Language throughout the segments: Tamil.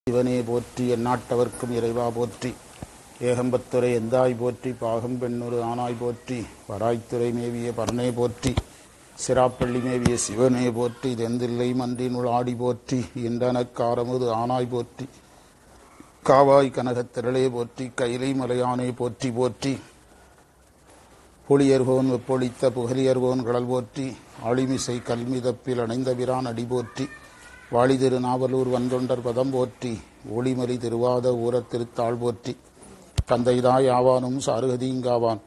சிவனே போற்றி எந்நாட்டவர்க்கும் இறைவா போற்றி ஏகம்பத்துரை எந்தாய் போற்றி பாகம் பெண்ணொரு ஆனாய் போற்றி வராய்த்துறை மேவிய பரனே போற்றி சிராப்பள்ளி மேவிய சிவனே போற்றி தெந்தில்லை மன்றினுள் ஆடி போற்றி இன்றனக்காரமுது ஆனாய் போற்றி காவாய் கனகத்திரளே போற்றி கைலை மலையானே போற்றி போற்றி புலியர்கோன் வெப்பொழித்த புகலியர்கோன் கடல் போற்றி ஆளிமிசை கல்மிதப்பில் அணைந்த பிரான் அடி போற்றி வாழி திரு நாவலூர் வந்தொண்டர் பதம் போற்றி ஒளிமலி திருவாத ஊரத் திருத்தாள் போற்றி தந்தைதாய் ஆவானும் சாருகதீங்காவான்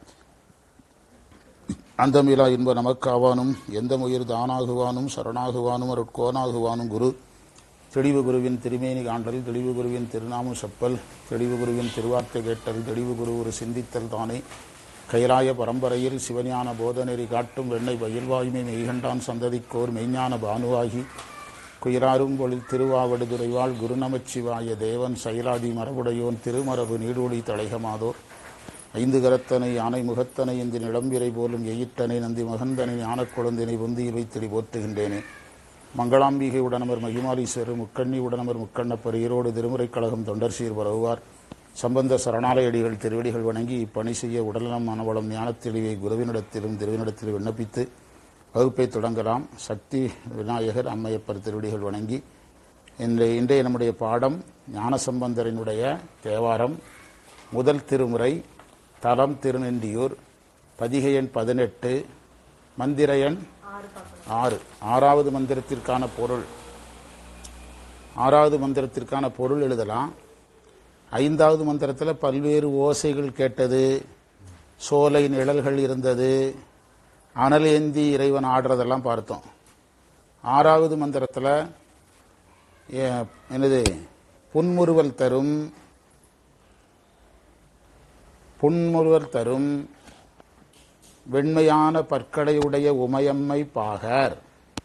அந்தமிலா இன்ப நமக்காவானும் எந்த முயிர் தானாகுவானும் சரணாகுவானும் அருட்கோனாகுவானும் குரு தெளிவு குருவின் திருமேனி காண்டல் தெளிவு குருவின் திருநாமம் செப்பல் தெளிவு குருவின் திருவார்த்தை கேட்டல் தெளிவு குரு ஒரு சிந்தித்தல் தானே கைலாய பரம்பரையில் சிவஞான போதநெறி காட்டும் வெண்ணை பயில்வாய்மை மெய்கண்டான் சந்ததிக்கோர் மெய்ஞான பானுவாகி குயிராரும் பொழில் திருவாவடுதுறைவாள் குருநமச்சிவாய தேவன் சைலாதி மரபுடையோன் திருமரபு நீடூழி தலைகமாதோ ஐந்து கரத்தனை யானை முகத்தனை இந்த நிலம்பிரை போலும் எயிட்டனை நந்தி மகந்தனை ஞானக் குழந்தினை பொந்தியில் வைத்திடி போற்றுகின்றேனே மங்களாம்பிகை உடனமர் மகிமாலீஸ்வரர் முக்கண்ணி உடனமர் முக்கண்ணப்பர் ஈரோடு திருமுறைக் கழகம் தொண்டர் சீர் பரவுவார் சம்பந்த சரணாலயடிகள் திருவடிகள் வணங்கி இப்பணி செய்ய உடல்நலம் மனவளம் ஞானத்தெளிவை குருவினிடத்திலும் திருவினிடத்திலும் விண்ணப்பித்து வகுப்பை தொடங்கலாம் சக்தி விநாயகர் அம்மையப்பர் திருவடிகள் வணங்கி இன்றைய இன்றைய நம்முடைய பாடம் ஞானசம்பந்தரினுடைய தேவாரம் முதல் திருமுறை தலம் திருநெண்டியூர் பதிகை எண் பதினெட்டு மந்திர எண் ஆறு ஆறாவது மந்திரத்திற்கான பொருள் ஆறாவது மந்திரத்திற்கான பொருள் எழுதலாம் ஐந்தாவது மந்திரத்தில் பல்வேறு ஓசைகள் கேட்டது சோலை நிழல்கள் இருந்தது அனல் ஏந்தி இறைவன் ஆடுறதெல்லாம் பார்த்தோம் ஆறாவது மந்திரத்தில் என்னது புன்முறுவல் தரும் புன்முறுவல் தரும் வெண்மையான பற்களையுடைய உமையம்மை பாகர்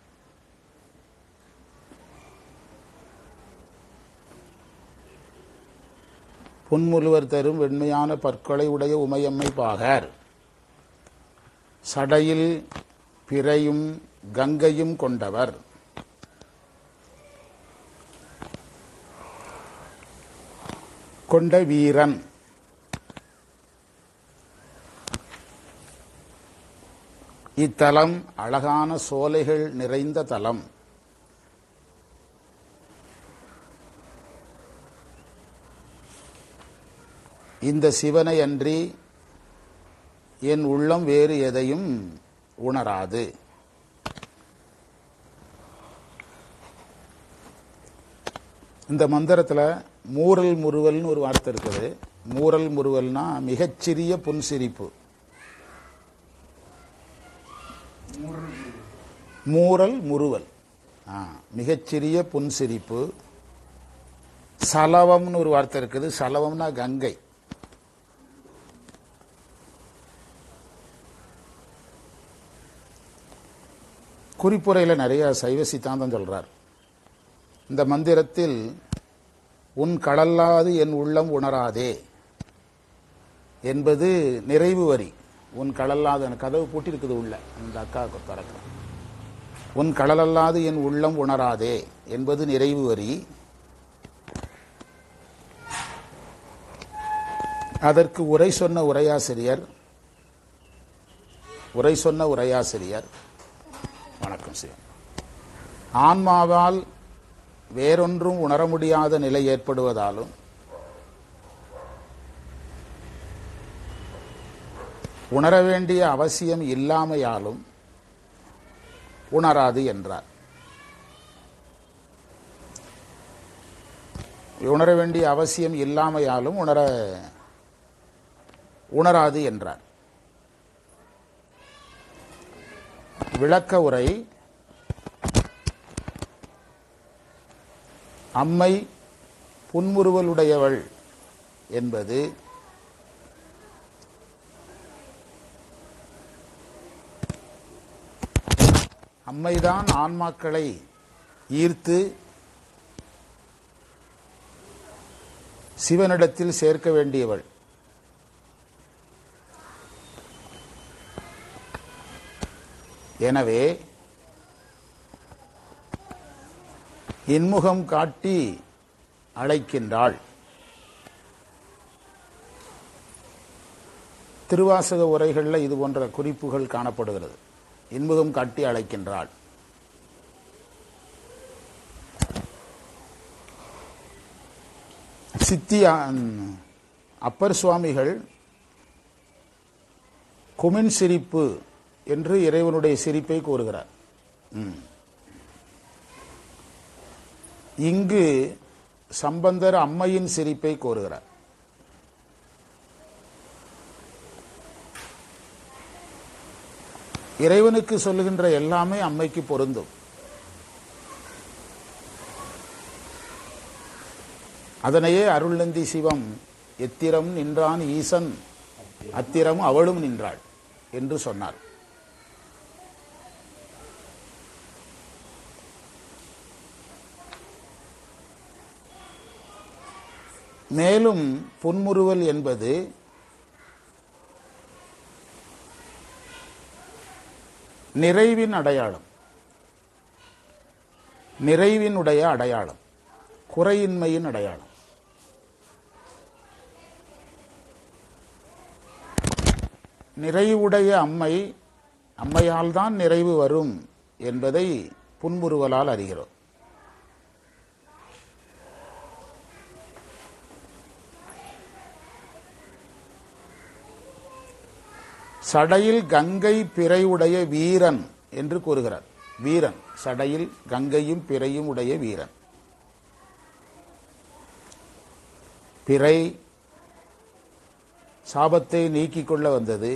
புன்முழுவர் தரும் வெண்மையான பற்களை உடைய உமையம்மை பாகர் சடையில் பிறையும் கங்கையும் கொண்டவர் கொண்ட வீரன் இத்தலம் அழகான சோலைகள் நிறைந்த தலம் இந்த சிவனை அன்றி என் உள்ளம் வேறு எதையும் உணராது இந்த மந்திரத்தில் மூரல் முறுவல்னு ஒரு வார்த்தை இருக்குது மூரல் முறுவல்னா மிகச்சிறிய புன்சிரிப்பு மூரல் முறுவல் ஆ மிகச்சிறிய புன்சிரிப்பு சலவம்னு ஒரு வார்த்தை இருக்குது சலவம்னா கங்கை குறிப்புரையில் நிறைய சைவ சித்தாந்தம் சொல்றார் இந்த மந்திரத்தில் உன் கடல்லாது என் உள்ளம் உணராதே என்பது நிறைவு வரி உன் கடல்லாது எனக்கு கதவு பூட்டி இருக்குது உள்ள அந்த அக்கா திறக்க உன் கடலல்லாது என் உள்ளம் உணராதே என்பது நிறைவு வரி அதற்கு உரை சொன்ன உரையாசிரியர் உரை சொன்ன உரையாசிரியர் வணக்கம் சிவன் ஆன்மாவால் வேறொன்றும் உணர முடியாத நிலை ஏற்படுவதாலும் உணர வேண்டிய அவசியம் இல்லாமையாலும் உணராது என்றார் உணர வேண்டிய அவசியம் இல்லாமையாலும் உணர உணராது என்றார் விளக்க உரை அம்மை புன்முறுவலுடையவள் என்பது அம்மைதான் ஆன்மாக்களை ஈர்த்து சிவனிடத்தில் சேர்க்க வேண்டியவள் எனவே இன்முகம் காட்டி அழைக்கின்றாள் திருவாசக உரைகளில் இது போன்ற குறிப்புகள் காணப்படுகிறது இன்முகம் காட்டி அழைக்கின்றாள் சித்தி அப்பர் சுவாமிகள் குமின் சிரிப்பு என்று இறைவனுடைய சிரிப்பை கூறுகிறார் ம். இங்கு சம்பந்தர் அம்மையின் சிரிப்பை கூறுகிறார் இறைவனுக்கு சொல்லுகின்ற எல்லாமே அம்மைக்கு பொருந்தும் அதனையே அருள்நந்தி சிவம் எத்திரம் நின்றான் ஈசன் அத்திரம் அவளும் நின்றாள் என்று சொன்னார் மேலும் புன்முறுவல் என்பது நிறைவின் அடையாளம் நிறைவினுடைய அடையாளம் குறையின்மையின் அடையாளம் நிறைவுடைய அம்மை அம்மையால் தான் நிறைவு வரும் என்பதை புன்முறுவலால் அறிகிறோம் சடையில் கங்கை பிறை உடைய வீரன் என்று கூறுகிறார் வீரன் சடையில் கங்கையும் பிறையும் உடைய வீரன் பிறை சாபத்தை நீக்கிக் கொள்ள வந்தது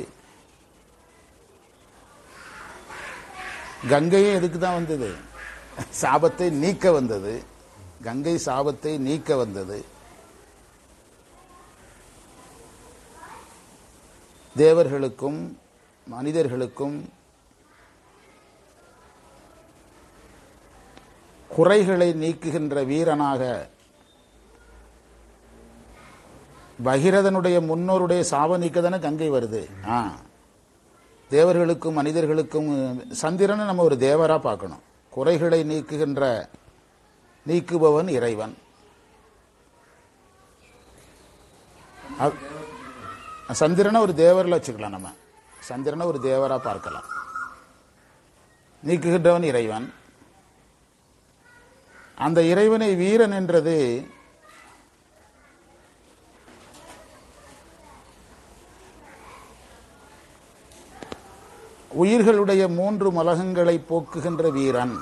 கங்கையும் எதுக்கு தான் வந்தது சாபத்தை நீக்க வந்தது கங்கை சாபத்தை நீக்க வந்தது தேவர்களுக்கும் மனிதர்களுக்கும் குறைகளை நீக்குகின்ற வீரனாக பகிரதனுடைய முன்னோருடைய சாப நீக்க தானே கங்கை வருது ஆ தேவர்களுக்கும் மனிதர்களுக்கும் சந்திரனை நம்ம ஒரு தேவரா பார்க்கணும் குறைகளை நீக்குகின்ற நீக்குபவன் இறைவன் அ- சந்திரனை ஒரு தேவரில் வச்சுக்கலாம் நம்ம சந்திரனை ஒரு தேவரா பார்க்கலாம் நீக்குகின்றவன் இறைவன் அந்த இறைவனை வீரன் என்றது உயிர்களுடைய மூன்று மலகங்களை போக்குகின்ற வீரன்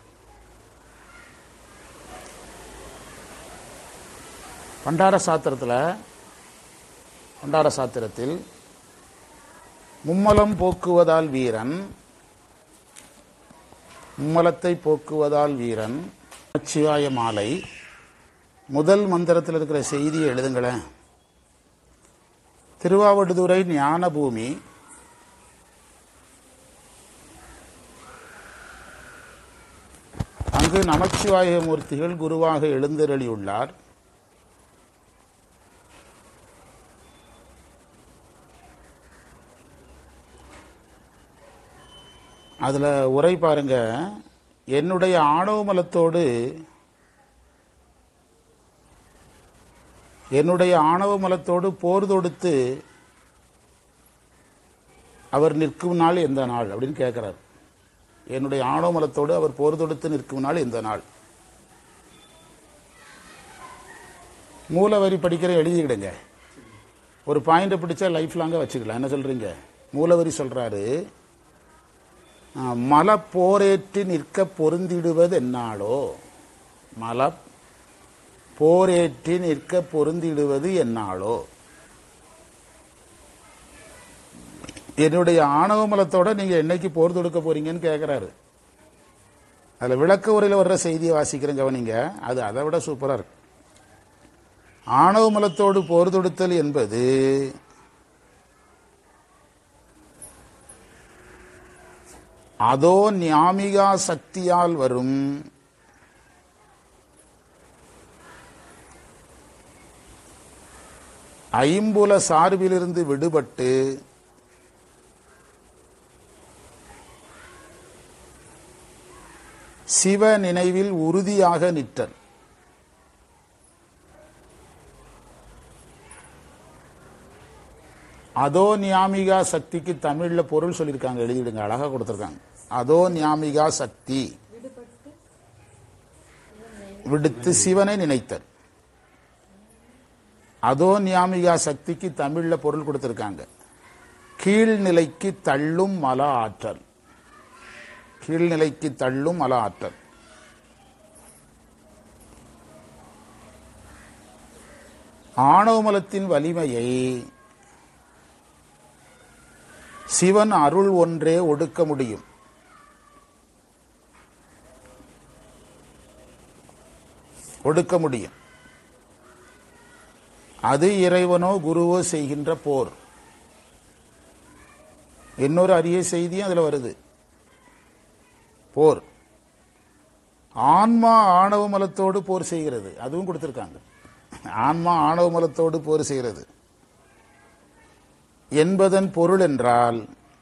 பண்டார சாத்திரத்தில் பண்டார சாத்திரத்தில் மும்மலம் போக்குவதால் வீரன் மும்மலத்தை போக்குவதால் வீரன் சிவாய மாலை முதல் மந்திரத்தில் இருக்கிற செய்தியை எழுதுங்களேன் திருவாவடுதுறை ஞான பூமி அங்கு நமச்சிவாய மூர்த்திகள் குருவாக எழுந்தருளியுள்ளார் அதுல உரை பாருங்க என்னுடைய ஆணவ மலத்தோடு என்னுடைய ஆணவ மலத்தோடு போர் தொடுத்து அவர் நிற்கும் நாள் எந்த நாள் அப்படின்னு கேட்கிறார் என்னுடைய ஆணவ மலத்தோடு அவர் போர் தொடுத்து நிற்கும் நாள் எந்த நாள் மூலவரி படிக்கிற எழுதிக்கிடுங்க ஒரு பாயிண்ட் பிடிச்சா லைஃப் லாங்கா வச்சுக்கலாம் என்ன சொல்றீங்க மூலவரி சொல்றாரு மல போரேற்றி நிற்க பொருந்திடுவது என்னாளோ மல போரேற்றி நிற்க பொருந்திடுவது என்னாளோ என்னுடைய ஆணவ மலத்தோட நீங்க என்னைக்கு போர் தொடுக்க போறீங்கன்னு கேட்கிறாரு அதுல விளக்க உரையில வர்ற செய்தியை வாசிக்கிறேன் கவனிங்க அது அதை விட சூப்பரா இருக்கு ஆணவ மலத்தோடு போர் தொடுத்தல் என்பது அதோ ஞாமிகா சக்தியால் வரும் ஐம்புல சார்பிலிருந்து விடுபட்டு சிவ நினைவில் உறுதியாக நிற்றல் அதோ நியாமிகா சக்திக்கு தமிழ்ல பொருள் சொல்லியிருக்காங்க எழுதிடுங்க அழகா கொடுத்திருக்காங்க அதோ நியாமிகா சக்தி விடுத்து சிவனை நினைத்தல் அதோ நியாமிகா சக்திக்கு தமிழ்ல பொருள் கொடுத்திருக்காங்க கீழ்நிலைக்கு தள்ளும் மல ஆற்றல் கீழ்நிலைக்கு தள்ளும் மல ஆற்றல் ஆணவமலத்தின் வலிமையை சிவன் அருள் ஒன்றே ஒடுக்க முடியும் ஒடுக்க முடியும் அது இறைவனோ குருவோ செய்கின்ற போர் இன்னொரு அரிய செய்தியும் அதுல வருது போர் ஆன்மா ஆணவ மலத்தோடு போர் செய்கிறது அதுவும் கொடுத்திருக்காங்க ஆன்மா ஆணவ மலத்தோடு போர் செய்கிறது என்பதன் பொருள் என்றால்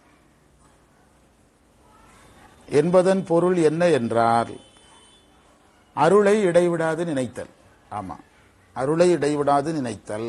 என்பதன் பொருள் என்ன என்றால் அருளை இடைவிடாது நினைத்தல் ஆமா அருளை இடைவிடாது நினைத்தல்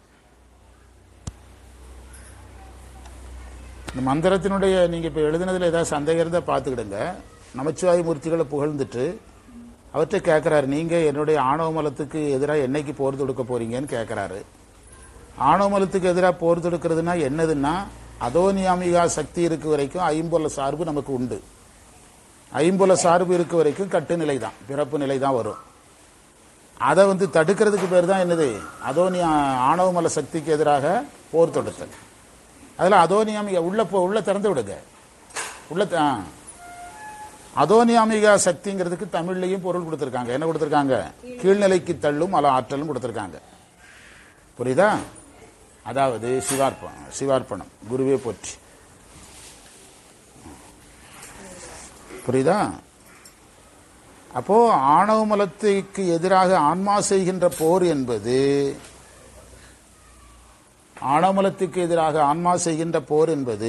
இந்த மந்திரத்தினுடைய நீங்க இப்ப எழுதுனதுல ஏதாவது சந்தேகம் இருந்தா பார்த்துக்கிடுங்க நமச்சிவாய மூர்த்திகளை புகழ்ந்துட்டு அவர்கிட்ட கேட்கிறாரு நீங்க என்னுடைய ஆணவ மலத்துக்கு எதிராக என்னைக்கு போர் தொடுக்க போறீங்கன்னு கேட்கிறாரு ஆணவ மலத்துக்கு எதிராக போர் தொடுக்கிறதுனா என்னதுன்னா அதோனியாமிகா சக்தி இருக்க வரைக்கும் ஐம்பொல சார்பு நமக்கு உண்டு ஐம்புல சார்பு இருக்க வரைக்கும் கட்டுநிலை தான் பிறப்பு நிலை தான் வரும் அதை வந்து தடுக்கிறதுக்கு பேர் தான் என்னது அதோனி ஆணவமல சக்திக்கு எதிராக போர் தொடுத்தல் அதில் அதோனியாமிகா உள்ள போ உள்ள திறந்து விடுங்க உள்ள த- ஆ. அதோனியாமிகா சக்திங்கிறதுக்கு தமிழ்லையும் பொருள் கொடுத்துருக்காங்க என்ன கொடுத்துருக்காங்க கீழ்நிலைக்கு தள்ளும் அல ஆற்றலும் கொடுத்துருக்காங்க புரியுதா அதாவது சிவார்ப்பணம் சிவார்ப்பணம் குருவே போற்றி புரியுதா அப்போ ஆணவ மலத்துக்கு எதிராக ஆன்மா செய்கின்ற போர் என்பது ஆணவமலத்துக்கு எதிராக ஆன்மா செய்கின்ற போர் என்பது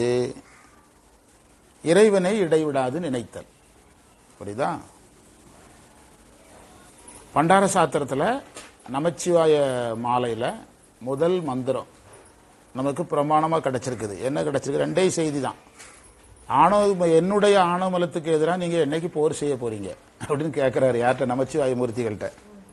இறைவனை இடைவிடாது நினைத்தல் புரியுதா பண்டார சாத்திரத்தில் நமச்சிவாய மாலையில் முதல் மந்திரம் நமக்கு பிரமாணமாக கிடைச்சிருக்குது என்ன கிடைச்சிருக்கு ரெண்டே செய்தி தான் ஆணவ என்னுடைய ஆணவமலத்துக்கு எதிராக நீங்கள் என்னைக்கு போர் செய்ய போறீங்க அப்படின்னு கேட்கிறாரு யார்கிட்ட நமச்சிவாய மூர்த்திகள்கிட்ட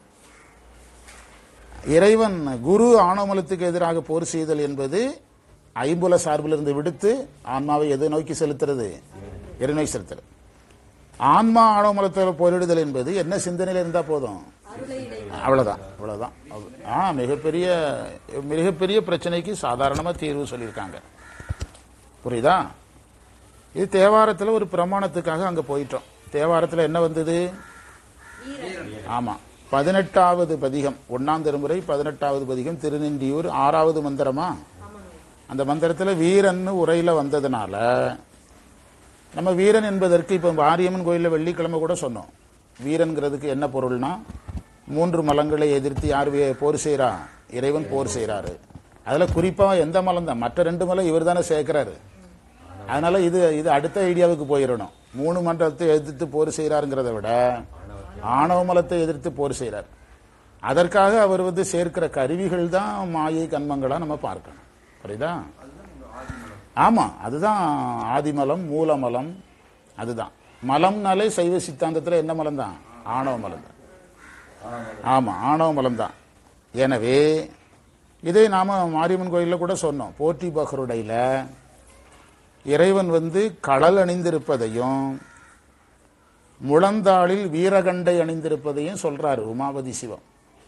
இறைவன் குரு ஆணவமலத்துக்கு எதிராக போர் செய்தல் என்பது ஐம்புல சார்பிலிருந்து விடுத்து ஆன்மாவை எதை நோக்கி செலுத்துறது இறைநோக்கி செலுத்துறது ஆன்மா ஆணவமலத்தில் போரிடுதல் என்பது என்ன சிந்தனையில் இருந்தா போதும் அவ்வளவுதான் அவ்வளவுதான் ஆ மிகப்பெரிய மிகப்பெரிய பிரச்சனைக்கு சாதாரணமா தீர்வு சொல்லியிருக்காங்க புரியுதா இது தேவாரத்தில் ஒரு பிரமாணத்துக்காக அங்க போயிட்டோம் தேவாரத்தில் என்ன வந்தது ஆமா பதினெட்டாவது பதிகம் ஒன்னாம் திருமுறை பதினெட்டாவது பதிகம் திருநின்றியூர் ஆறாவது மந்திரமா அந்த மந்திரத்தில் வீரன்னு உரையில வந்ததுனால நம்ம வீரன் என்பதற்கு இப்போ மாரியம்மன் கோயிலில் வெள்ளிக்கிழமை கூட சொன்னோம் வீரன்கிறதுக்கு என்ன பொருள்னா மூன்று மலங்களை எதிர்த்து யார் வே- போர் செய்றா இறைவன் போர் செய்றாரு அதுல குறிப்பா எந்த மலம் தான் மற்ற ரெண்டு மலம் இவர் தானே சேர்க்கிறாரு அதனால இது இது அடுத்த ஐடியாவுக்கு போயிடணும் மூணு மன்றத்தை எதிர்த்து போர் செய்கிறாருங்கிறத விட ஆணவ மலத்தை எதிர்த்து போர் செய்கிறார் அதற்காக அவர் வந்து சேர்க்கிற கருவிகள் தான் மாயை கண்மங்களா நம்ம பார்க்கணும் புரியுதா ஆமா அதுதான் ஆதிமலம் மூலமலம் அதுதான் மலம்னாலே சைவ சித்தாந்தத்துல என்ன மலம் தான் ஆணவ மலம் தான் ஆமா ஆணவ மலம் தான் எனவே இதை நாம மாரியம்மன் கோயில்ல கூட சொன்னோம் போற்றி பகருடையில இறைவன் வந்து கடல் அணிந்திருப்பதையும் முழந்தாளில் வீரகண்டை அணிந்திருப்பதையும் சொல்றாரு உமாபதி சிவம்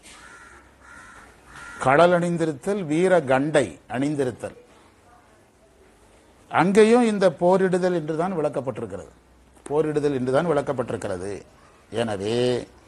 கடல் அணிந்திருத்தல் வீரகண்டை அணிந்திருத்தல் அங்கேயும் இந்த போரிடுதல் என்றுதான் விளக்கப்பட்டிருக்கிறது போரிடுதல் என்றுதான் விளக்கப்பட்டிருக்கிறது எனவே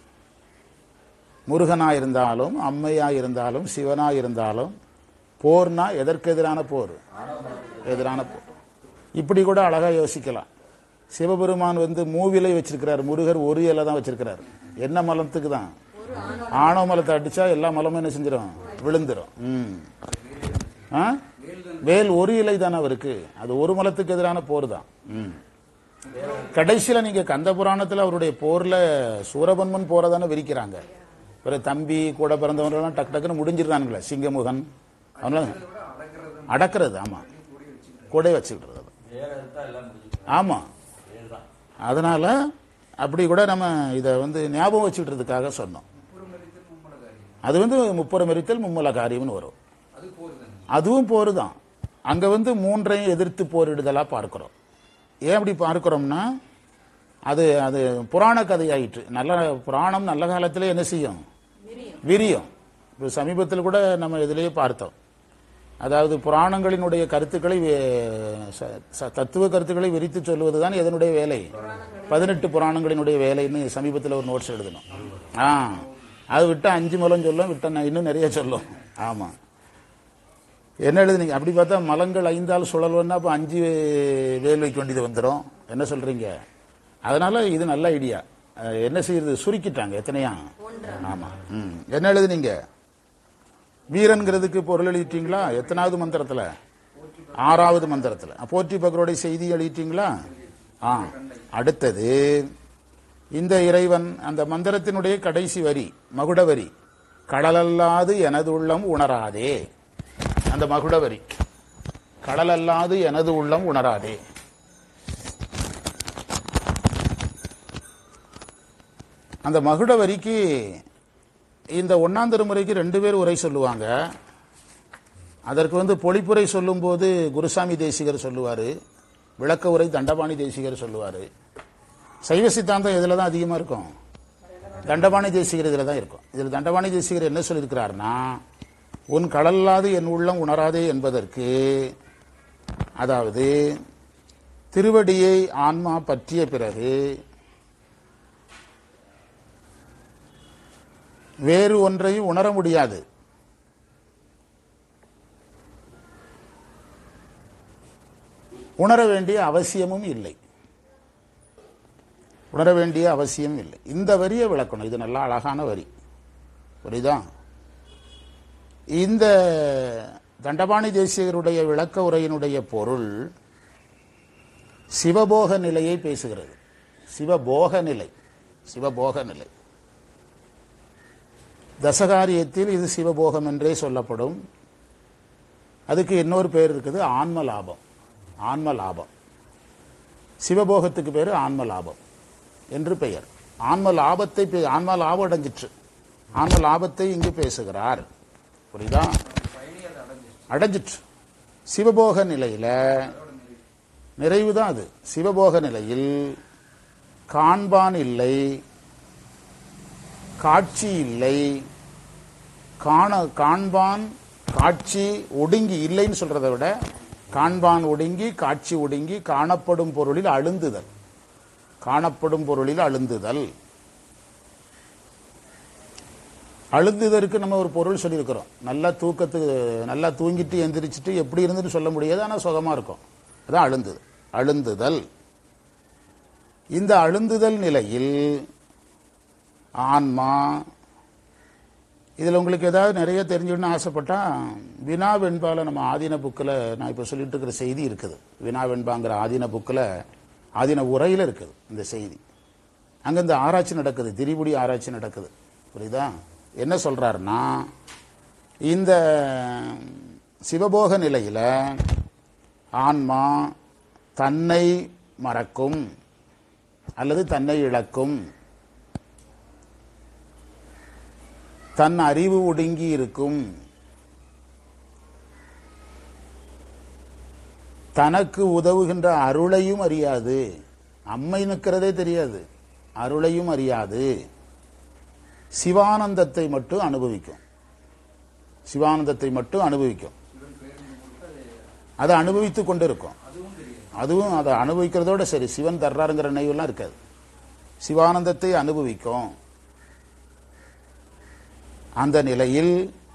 முருகனா இருந்தாலும் அம்மையா இருந்தாலும் சிவனா இருந்தாலும் போர்னா எதற்கு எதிரான போர் எதிரான போர் இப்படி கூட அழகா யோசிக்கலாம் சிவபெருமான் வந்து மூவிலை வச்சிருக்கிறார் முருகர் ஒரு இலை தான் வச்சிருக்கிறார் என்ன மலத்துக்கு தான் ஆணவ மலத்தை அடிச்சா எல்லா மலமும் என்ன செஞ்சிடும் விழுந்துரும் ம். ஆ? வேல் ஒரு இலை தானே அவருக்கு அது ஒரு மலத்துக்கு எதிரான போர் தான் ம். கடைசியில நீங்க கந்த புராணத்துல அவருடைய போர்ல சூரபன்மன் போரை தானே விரிக்கிறாங்க பிறகு தம்பி கூட பிறந்தவங்கலாம் டக்கு டக்குன்னு முடிஞ்சிடுறானுங்களே சிங்கமுகன் அவனால அடக்கிறது ஆமா கொடை வச்சுக்கிட்டு வேற எடுத்தா எல்லாம் முடிஞ்சுக்கணும் ஆமா வேறுதான் அதனால அப்படி கூட நம்ம இதை வந்து ஞாபகம் வச்சுக்கிட்டதுக்காக சொன்னோம் அது வந்து முப்புறம் எரித்தல் மும்மல காரியம்னு வரும் அதுவும் போர் தான் அங்க வந்து மூன்றையும் எதிர்த்து போரிடுதலா பார்க்கிறோம் ஏன் அப்படி பார்க்கிறோம்னா அது அது புராண கதையாயிற்று நல்ல புராணம் நல்ல காலத்துல என்ன செய்யும் விரியம் இப்போ சமீபத்தில் கூட நம்ம இதிலேயே பார்த்தோம் அதாவது புராணங்களினுடைய கருத்துக்களை வே- ச- ச- தத்துவ கருத்துக்களை விரித்து சொல்வதுதான் எதனுடைய வேலை பதினெட்டு புராணங்களினுடைய வேலைன்னு சமீபத்தில் ஒரு நோட்ஸ் எழுதணும் ஆ அது விட்டா அஞ்சு மூலம் சொல்லும் விட்டா நான் இன்னும் நிறைய சொல்லும் ஆமா என்ன எழுதுனீங்க அப்படி பார்த்தா மலங்கள் ஐந்தால் சுழல்வன்னா அப்போ அஞ்சு வேல் வைக்க வேண்டியது வந்துடும் என்ன சொல்றீங்க அதனால இது நல்ல ஐடியா அஹ், என்ன செய்யறது சுருக்கிட்டாங்க எத்தனையா ஆமா ம் என்ன எழுதுனீங்க வீரன்கிறதுக்கு பொருள் எழுதிட்டீங்களா எத்தனாவது மந்திரத்துல ஆறாவது மந்திரத்துல போற்றி பகரோடைய செய்தி எழுதிட்டீங்களா ஆ அடுத்தது இந்த இறைவன் அந்த மந்திரத்தினுடைய கடைசி வரி மகுட வரி கடலல்லாது எனது உள்ளம் உணராதே அந்த மகுட வரி கடலல்லாது எனது உள்ளம் உணராதே அந்த மகுட வரிக்கு இந்த ஒன்னாம் திருமுறைக்கு ரெண்டு பேர் உரை சொல்லுவாங்க அதற்கு வந்து பொழிப்புரை சொல்லும்போது குருசாமி தேசிகர் சொல்லுவார் விளக்க உரை தண்டபாணி தேசிகர் சொல்லுவார் சைவ சித்தாந்தம் இதில் தான் அதிகமாக இருக்கும் தண்டபாணி தேசிகர் இதில் தான் இருக்கும் இதில் தண்டபாணி தேசிகர் என்ன சொல்லியிருக்கிறார்னா உன் கடல்லாது என் உள்ளம் உணராதே என்பதற்கு அதாவது திருவடியை ஆன்மா பற்றிய பிறகு வேறு ஒன்றையும் உணர முடியாது உணர வேண்டிய அவசியமும் இல்லை உணர வேண்டிய அவசியம் இல்லை இந்த வரியை விளக்கணும் இது நல்லா அழகான வரி புரியுதா இந்த தண்டபாணி தேசியருடைய விளக்க உரையினுடைய பொருள் சிவபோக நிலையை பேசுகிறது சிவபோக நிலை சிவபோக நிலை தசகாரியத்தில் இது சிவபோகம் என்றே சொல்லப்படும் அதுக்கு இன்னொரு பேர் இருக்குது ஆன்ம லாபம் ஆன்ம லாபம் சிவபோகத்துக்கு பேர் ஆன்ம லாபம் என்று பெயர் ஆன்ம லாபத்தை பே- ஆன்ம லாபம் அடைஞ்சிற்று ஆன்ம லாபத்தை இங்கு பேசுகிறார் புரியுதா அடைஞ்சிற்று சிவபோக நிலையில நிறைவுதான் அது சிவபோக நிலையில் காண்பான் இல்லை காட்சி இல்லை காண காண்பான் காட்சி ஒடுங்கி இல்லைன்னு சொல்றதை விட காண்பான் ஒடுங்கி காட்சி ஒடுங்கி காணப்படும் பொருளில் அழுந்துதல் காணப்படும் பொருளில் அழுந்துதல் அழுந்துதற்கு நம்ம ஒரு பொருள் சொல்லியிருக்கிறோம் நல்லா தூக்கத்துக்கு நல்லா தூங்கிட்டு எந்திரிச்சிட்டு எப்படி இருந்துன்னு சொல்ல முடியாது ஆனால் சுகமா இருக்கும் அதான் அழுந்துதல் அழுந்துதல் இந்த அழுந்துதல் நிலையில் ஆன்மா இதில் உங்களுக்கு ஏதாவது நிறைய தெரிஞ்சுக்கணும்னு ஆசைப்பட்டா வினா வெண்பால நம்ம ஆதீன புக்கில் நான் இப்போ சொல்லிட்டு இருக்கிற செய்தி இருக்குது வினா வெண்பாங்கிற ஆதீன புக்கில் ஆதீன உரையில் இருக்குது இந்த செய்தி அங்கே இந்த ஆராய்ச்சி நடக்குது திரிபுடி ஆராய்ச்சி நடக்குது புரியுதா என்ன சொல்றாருன்னா இந்த சிவபோக நிலையில ஆன்மா தன்னை மறக்கும் அல்லது தன்னை இழக்கும் தன் அறிவு ஒடுங்கி இருக்கும் தனக்கு உதவுகின்ற அருளையும் அறியாது அம்மை நிற்கிறதே தெரியாது அருளையும் அறியாது சிவானந்தத்தை மட்டும் அனுபவிக்கும் சிவானந்தத்தை மட்டும் அனுபவிக்கும் அதை அனுபவித்துக் கொண்டு இருக்கும் அதுவும் அதை அனுபவிக்கிறதோட சரி சிவன் தர்றாருங்கிற நினைவெல்லாம் இருக்காது சிவானந்தத்தை அனுபவிக்கும் அந்த நிலையில்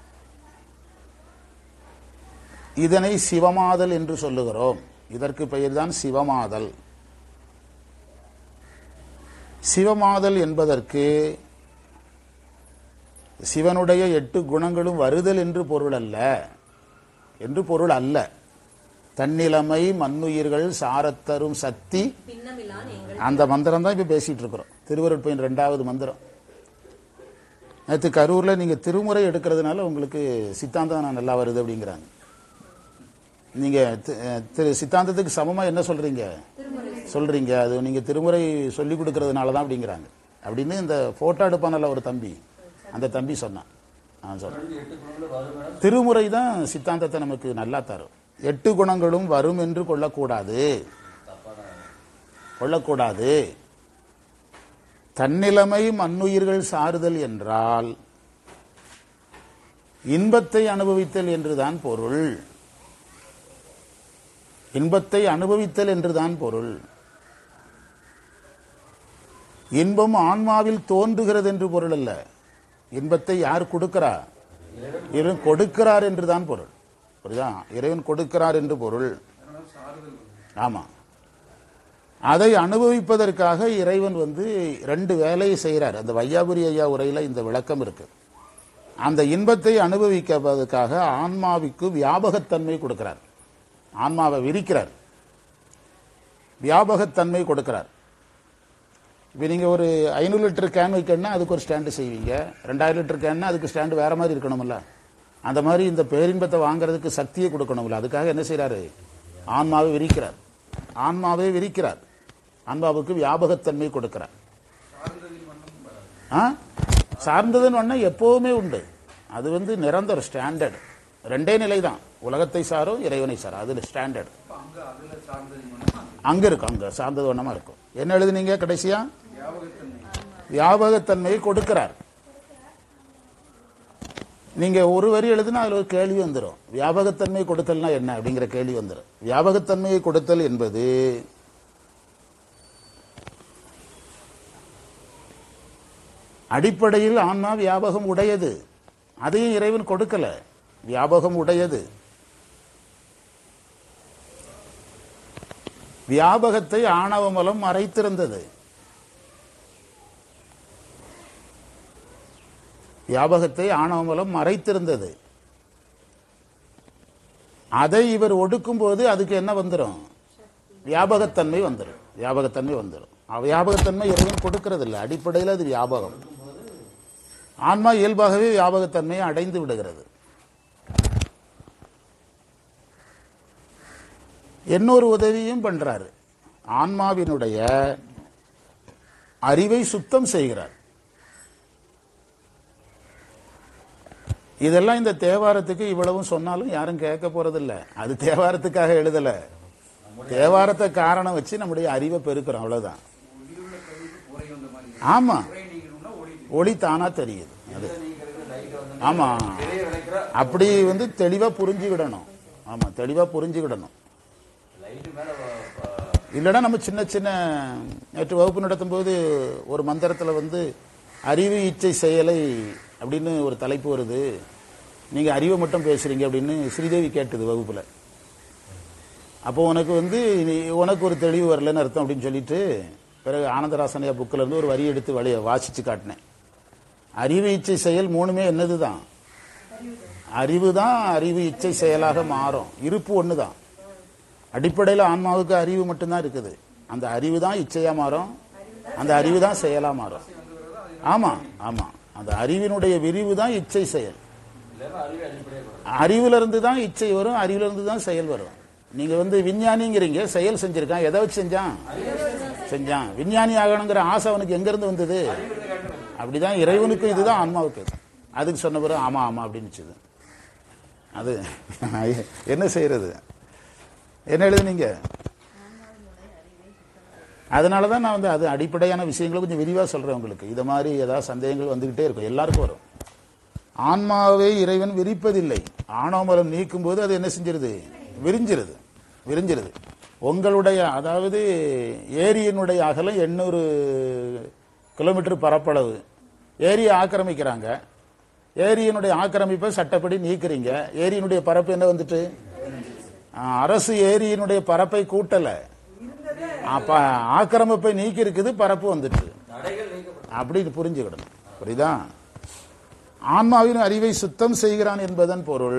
இதனை சிவமாதல் என்று சொல்லுகிறோம் இதற்கு பெயர்தான் சிவமாதல் சிவமாதல் என்பதற்கு சிவனுடைய எட்டு குணங்களும் வருதல் என்று பொருள் அல்ல என்று பொருள் அல்ல தன்னிலைமை மண்ணுயிர்கள் சாரத்தரும் சக்தி பின்னமிலான் எங்கள் அந்த மந்திரம் தான் இப்ப பேசிட்டு இருக்கிறோம் திருவருட்பயன் ரெண்டாவது மந்திரம் நேற்று கரூர்ல நீங்க திருமுறை எடுக்கிறதுனால உங்களுக்கு சித்தாந்தம் நான் நல்லா வருது அப்படிங்கிறாங்க நீங்க தி- திரு சித்தாந்தத்துக்கு சமமா என்ன சொல்றீங்க சொல்றீங்க அது நீங்க திருமுறை சொல்லி கொடுக்கறதுனால தான் அப்படிங்கிறாங்க அப்படின்னு இந்த போட்டோ எடுப்பானல்ல ஒரு தம்பி அந்த தம்பி சொன்னான் நான் சொல்றேன் எட்டு குணங்களும் வரும் மேடம் திருமுறை தான் சித்தாந்தத்தை நமக்கு நல்லா தரும் எட்டு குணங்களும் வரும் என்று கொள்ளக்கூடாது கொள்ளக்கூடாது தன்னிலைமை மண்ணுயிர்கள் சாறுதல் என்றால் இன்பத்தை அனுபவித்தல் என்றுதான் பொருள் இன்பத்தை அனுபவித்தல் என்றுதான் பொருள் இன்பம் ஆன்மாவில் தோன்றுகிறது என்று பொருள் அல்ல இன்பத்தை யார் கொடுக்கிறா இறைவன் கொடுக்கிறார் என்றுதான் பொருள் புரியுதா இறைவன் கொடுக்கிறார் என்று பொருள் ஆமா அதை அனுபவிப்பதற்காக இறைவன் வந்து ரெண்டு வேலையை செய்கிறார் அந்த வையாபுரி ஐயா உரையில இந்த விளக்கம் இருக்கு அந்த இன்பத்தை அனுபவிப்பதற்காக ஆன்மாவுக்கு வியாபகத்தன்மை கொடுக்கிறார் ஆன்மாவை விரிக்கிறார் வியாபகத்தன்மை கொடுக்கிறார் இப்போ நீங்கள் ஒரு ஐநூறு லிட்டர் கேன் வைக்கணும்னா அதுக்கு ஒரு ஸ்டாண்டு செய்வீங்க ரெண்டாயிரம் லிட்டர் கேன்னா அதுக்கு ஸ்டாண்டு வேற மாதிரி இருக்கணும்ல அந்த மாதிரி இந்த பேரின்பத்தை வாங்குறதுக்கு சக்தியை கொடுக்கணும்ல அதுக்காக என்ன செய்றாரு ஆன்மாவை விரிக்கிறார் ஆன்மாவை விரிக்கிறார் ஆன்மாவுக்கு வியாபகத்தன்மை கொடுக்கிறார் ஆ சார்ந்ததுன்னு ஒண்ணா எப்பவுமே உண்டு அது வந்து நிரந்தர ஸ்டாண்டர்ட் ரெண்டே நிலை தான் உலகத்தை சாரும் இறைவனை சாரும் அது ஸ்டாண்டர்ட் அங்க இருக்கும் அங்க சார்ந்தது ஒண்ணமா இருக்கும் என்ன எழுதுனீங்க கடைசியா வியாபகத்தன்மையை கொடுக்கிறார் நீங்க ஒரு வரி எழுதுனா அதுல ஒரு கேள்வி வந்துடும் வியாபகத்தன்மை கொடுத்தல்னா என்ன அப்படிங்கிற கேள்வி வந்துடும் வியாபகத்தன்மையை கொடுத்தல் என்பது அடிப்படையில் ஆன்மா வியாபகம் உடையது அதையும் இறைவன் கொடுக்கல வியாபகம் உடையது வியாபகத்தை ஆணவமலம் மறைத்திருந்தது வியாபகத்தை ஆணவமலம் மறைத்திருந்தது அதை இவர் ஒடுக்கும் போது அதுக்கு என்ன வந்துடும் வியாபகத்தன்மை வந்துடும் வியாபகத்தன்மை வந்துடும் வியாபகத்தன்மை இறைவன் கொடுக்கிறது இல்லை அடிப்படையில் அது வியாபகம் ஆன்மா இயல்பாகவே வியாபகத்தன்மையை அடைந்து விடுகிறது இன்னொரு உதவியும் பண்றாரு ஆன்மாவினுடைய அறிவை சுத்தம் செய்கிறார் இதெல்லாம் இந்த தேவாரத்துக்கு இவ்வளவும் சொன்னாலும் யாரும் கேட்க போறதில்ல அது தேவாரத்துக்காக எழுதல தேவாரத்தை காரணம் வச்சு நம்முடைய அறிவை பெருக்கிறோம் அவ்வளவுதான் ஆமா ஒளி தானா தெரியுது அது ஆமா அப்படி வந்து தெளிவா புரிஞ்சுக்கிடணும் ஆமா தெளிவா புரிஞ்சுக்கிடணும் லைட்டு மேல வ- வ- இல்லைன்னா நம்ம சின்ன சின்ன நேற்று வகுப்பு நடத்தும் போது ஒரு மந்திரத்தில் வந்து அறிவு இச்சை செயலை அப்படின்னு ஒரு தலைப்பு வருது நீங்க அறிவை மட்டும் பேசுறீங்க அப்படின்னு ஸ்ரீதேவி கேட்டது வகுப்புல அப்போ உனக்கு வந்து நீ- உனக்கு ஒரு தெளிவு வரலன்னு அர்த்தம் அப்படின்னு சொல்லிட்டு பிறகு ஆனந்தராசனையா புக்கில் இருந்து ஒரு வரி எடுத்து வழிய வாசிச்சு காட்டினேன் அறிவு இச்சை செயல் மூணுமே என்னதுதான் அறிவு தான் அறிவு இச்சை செயலாக மாறும் இருப்பு ஒன்று தான் அடிப்படையில் ஆன்மாவுக்கு அறிவு மட்டும்தான் இருக்குது அந்த அறிவு தான் இச்சையா மாறும் அந்த அறிவு தான் செயலா மாறும் ஆமா ஆமா அந்த அறிவினுடைய விரிவு தான் இச்சை செயல் இல்லைன்னா அறிவு அடிப்படையாக வரும் அறிவுல இருந்து தான் இச்சை வரும் அறிவுல இருந்து தான் செயல் வரும் நீங்க வந்து விஞ்ஞானிங்கிறீங்க செயல் செஞ்சிருக்கான் எதை வச்சு செஞ்சான் செஞ்சான் விஞ்ஞானி ஆகணுங்கிற ஆசை அவனுக்கு எங்க இருந்து வந்தது அப்படிதான் இறைவனுக்கும் இதுதான் ஆன்மாவுக்கு அதுக்கு சொன்ன பிறகு ஆமா ஆமா அப்படின்னு அது என்ன செய்யறது என்ன எழுதுனீங்க அதனால தான் நான் வந்து அது அடிப்படையான விஷயங்களை கொஞ்சம் விரிவாக சொல்றேன் உங்களுக்கு இது மாதிரி ஏதாவது சந்தேகங்கள் வந்துகிட்டே இருக்கும் எல்லாருக்கும் வரும் ஆன்மாவை இறைவன் விரிப்பதில்லை ஆணவமலம் நீக்கும் போது அது என்ன செஞ்சிருது விரிஞ்சிருது விரிஞ்சிருது உங்களுடைய அதாவது ஏரியினுடைய அகலம் எண்ணூறு கிலோமீட்டர் பரப்பளவு ஏரியை ஆக்கிரமிக்கிறாங்க ஏரியினுடைய ஆக்கிரமிப்பை சட்டப்படி நீக்குறீங்க ஏரியினுடைய பரப்பு என்ன வந்துட்டு ஆ, அரசு ஏரியினுடைய பரப்பை கூட்டல அப்ப ஆக்கிரமிப்பை நீக்கி இருக்குது பரப்பு வந்துட்டு தடைகள் நீக்கப்படும் அப்படின்னு புரிஞ்சுக்கிடணும் புரியுதா ஆன்மாவின் அறிவை சுத்தம் செய்கிறான் என்பதன் பொருள்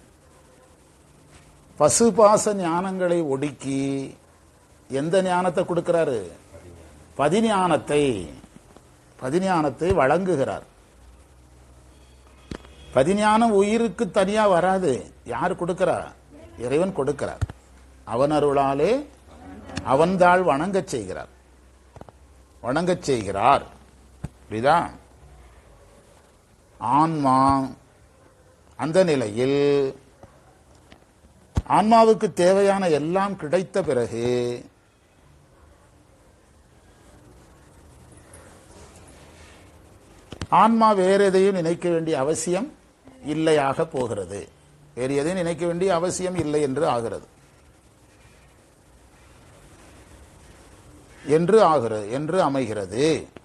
பசுபாச ஞானங்களை ஒடுக்கி எந்த ஞானத்தை கொடுக்கிறாரு பதிஞானத்தை பதிஞானத்தை வழங்குகிறார் பதிஞானம் உயிருக்கு தனியா வராது யார் கொடுக்கிறா இறைவன் கொடுக்கிறார் அவன் அருளாலே அவன்தாள் வணங்கச் செய்கிறார் வணங்கச் செய்கிறார் புரியுதா ஆன்மா அந்த நிலையில் ஆன்மாவுக்கு தேவையான எல்லாம் கிடைத்த பிறகு ஆன்மா வேற எதையும் நினைக்க வேண்டிய அவசியம் இல்லையாக போகிறது வேறு எதையும் நினைக்க வேண்டிய அவசியம் இல்லை என்று ஆகிறது என்று ஆகிறது என்று அமைகிறது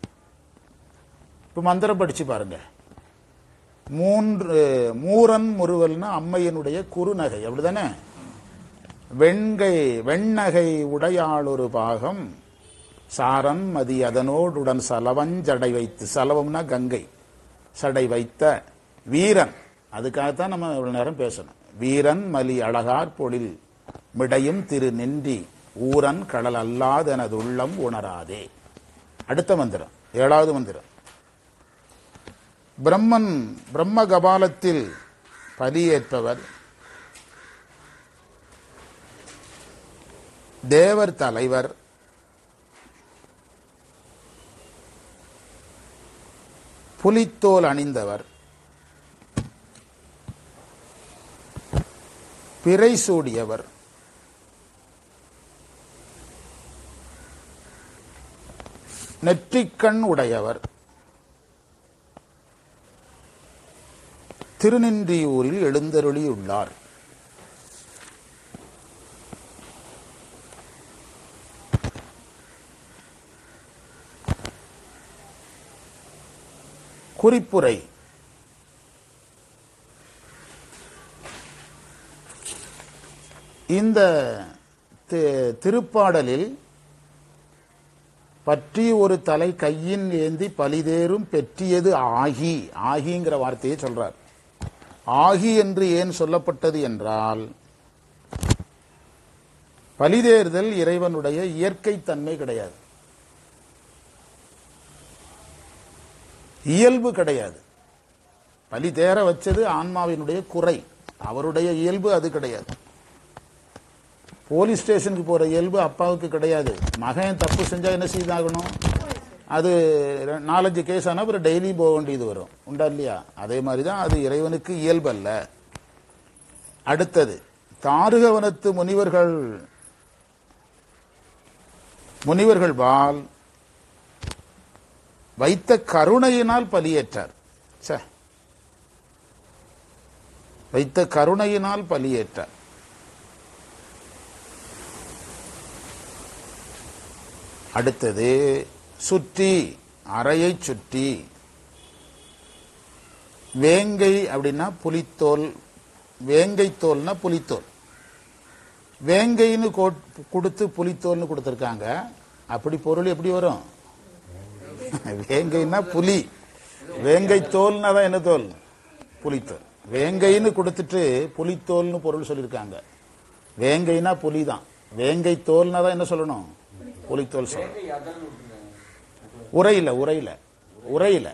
இப்ப மந்திரம் படிச்சு பாருங்க மூன்று மூரன் முறுவல்னா அம்மையினுடைய குறுநகை அப்படிதானே வெண்கை வெண்ணகை உடையாள் ஒரு பாகம் சாரன் மதி அதனோடுடன் சலவஞ்சடை வைத்து சலவம்னா கங்கை சடை வைத்த வீரன் அதுக்காகத்தான் நம்ம இவ்வளவு நேரம் பேசணும் வீரன் மலி அழகார் பொழில் மிடையும் திரு நின்றி ஊரன் கடல் அல்லாதனது உள்ளம் உணராதே அடுத்த மந்திரம் ஏழாவது மந்திரம் பிரம்மன் பிரம்ம கபாலத்தில் பலியேற்பவர் தேவர் தலைவர் புலித்தோல் அணிந்தவர் பிறை சூடியவர் நெற்றிக்கண் உடையவர் திருநின்றியூரில் எழுந்தருளியுள்ளார் குறிப்புரை இந்த தி- திருப்பாடலில் பற்றி ஒரு தலை கையின் ஏந்தி பலிதேறும் பெற்றியது ஆகி ஆகிங்கிற வார்த்தையை சொல்றார் ஆகி என்று ஏன் சொல்லப்பட்டது என்றால் பலிதேறுதல் இறைவனுடைய இயற்கை தன்மை கிடையாது இயல்பு கிடையாது பலி தேர வச்சது ஆன்மாவினுடைய குறை அவருடைய இயல்பு அது கிடையாது போலீஸ் ஸ்டேஷனுக்கு போற இயல்பு அப்பாவுக்கு கிடையாது மகன் தப்பு செஞ்சா என்ன செய்தாகணும் அது ரெ- நாலஞ்சு கேஸ் ஆனா அப்புறம் டெய்லி போக வேண்டியது வரும் உண்டா இல்லையா அதே மாதிரி தான் அது இறைவனுக்கு இயல்பு அல்ல அடுத்தது தாருகவனத்து முனிவர்கள் முனிவர்கள் பால் வைத்த கருணையினால் பலியேற்றார் ச்சே. வைத்த கருணையினால் பலியேற்றார் அடுத்தது சுற்றி அறையை சுற்றி வேங்கை அப்படின்னா புலித்தோல் வேங்கை தோல்னா புலித்தோல் வேங்கைன்னு கோட்- கொடுத்து புலித்தோல்னு கொடுத்துருக்காங்க அப்படி பொருள் எப்படி வரும் வேங்கைன்னா புலி வேங்கை தோல்னா தான் என்ன தோல் புலித்தோல் வேங்கைன்னு கொடுத்துட்டு புலித்தோல்னு பொருள் சொல்லியிருக்காங்க வேங்கைனா புலி தான் வேங்கை தோல்னா தான் என்ன சொல்லணும் புலித்தோல் சொல்லணும் வேங்கை அதன்னு விட்டுருக்காங்க உரையில உரையில உரையில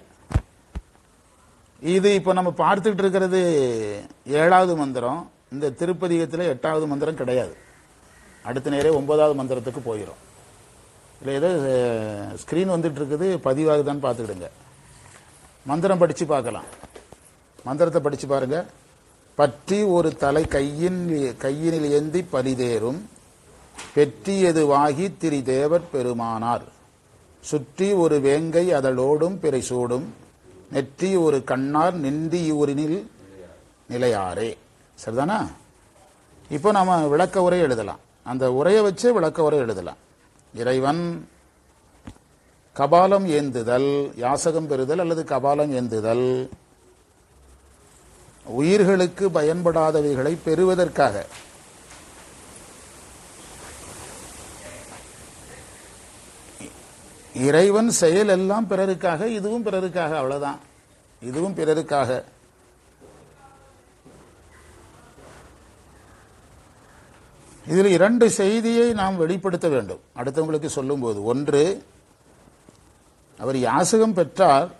இது இப்போ நம்ம பார்த்துக்கிட்டு இருக்கிறது ஏழாவது மந்திரம் இந்த திருப்பதிகத்தில் எட்டாவது மந்திரம் கிடையாது அடுத்த நேரே ஒன்பதாவது மந்திரத்துக்கு போயிடும் இல்லை ஏதோ ஸ்க்ரீன் வந்துட்டு இருக்குது பதிவாகுதான்னு பார்த்துக்கிடுங்க மந்திரம் படித்து பார்க்கலாம் மந்திரத்தை படித்து பாருங்க பற்றி ஒரு தலை கையின் கையினில் ஏந்தி பலிதேறும் பெற்றியது வாகி திரிதேவர் பெருமானார் சுற்றி ஒரு வேங்கை அதழோடும் பிறை சூடும் நெற்றி ஒரு கண்ணார் நின்றியூரினில் நிலையாரே சரிதானா இப்போ நாம விளக்க உரை எழுதலாம் அந்த உரையை வச்சு விளக்க உரை எழுதலாம் இறைவன் கபாலம் ஏந்துதல் யாசகம் பெறுதல் அல்லது கபாலம் ஏந்துதல் உயிர்களுக்கு பயன்படாதவைகளை பெறுவதற்காக இறைவன் செயல் எல்லாம் பிறருக்காக இதுவும் பிறருக்காக அவ்வளவுதான் இதுவும் பிறருக்காக இதில் இரண்டு செய்தியை நாம் வெளிப்படுத்த வேண்டும் அடுத்தவங்களுக்கு சொல்லும்போது ஒன்று அவர் யாசகம் பெற்றார்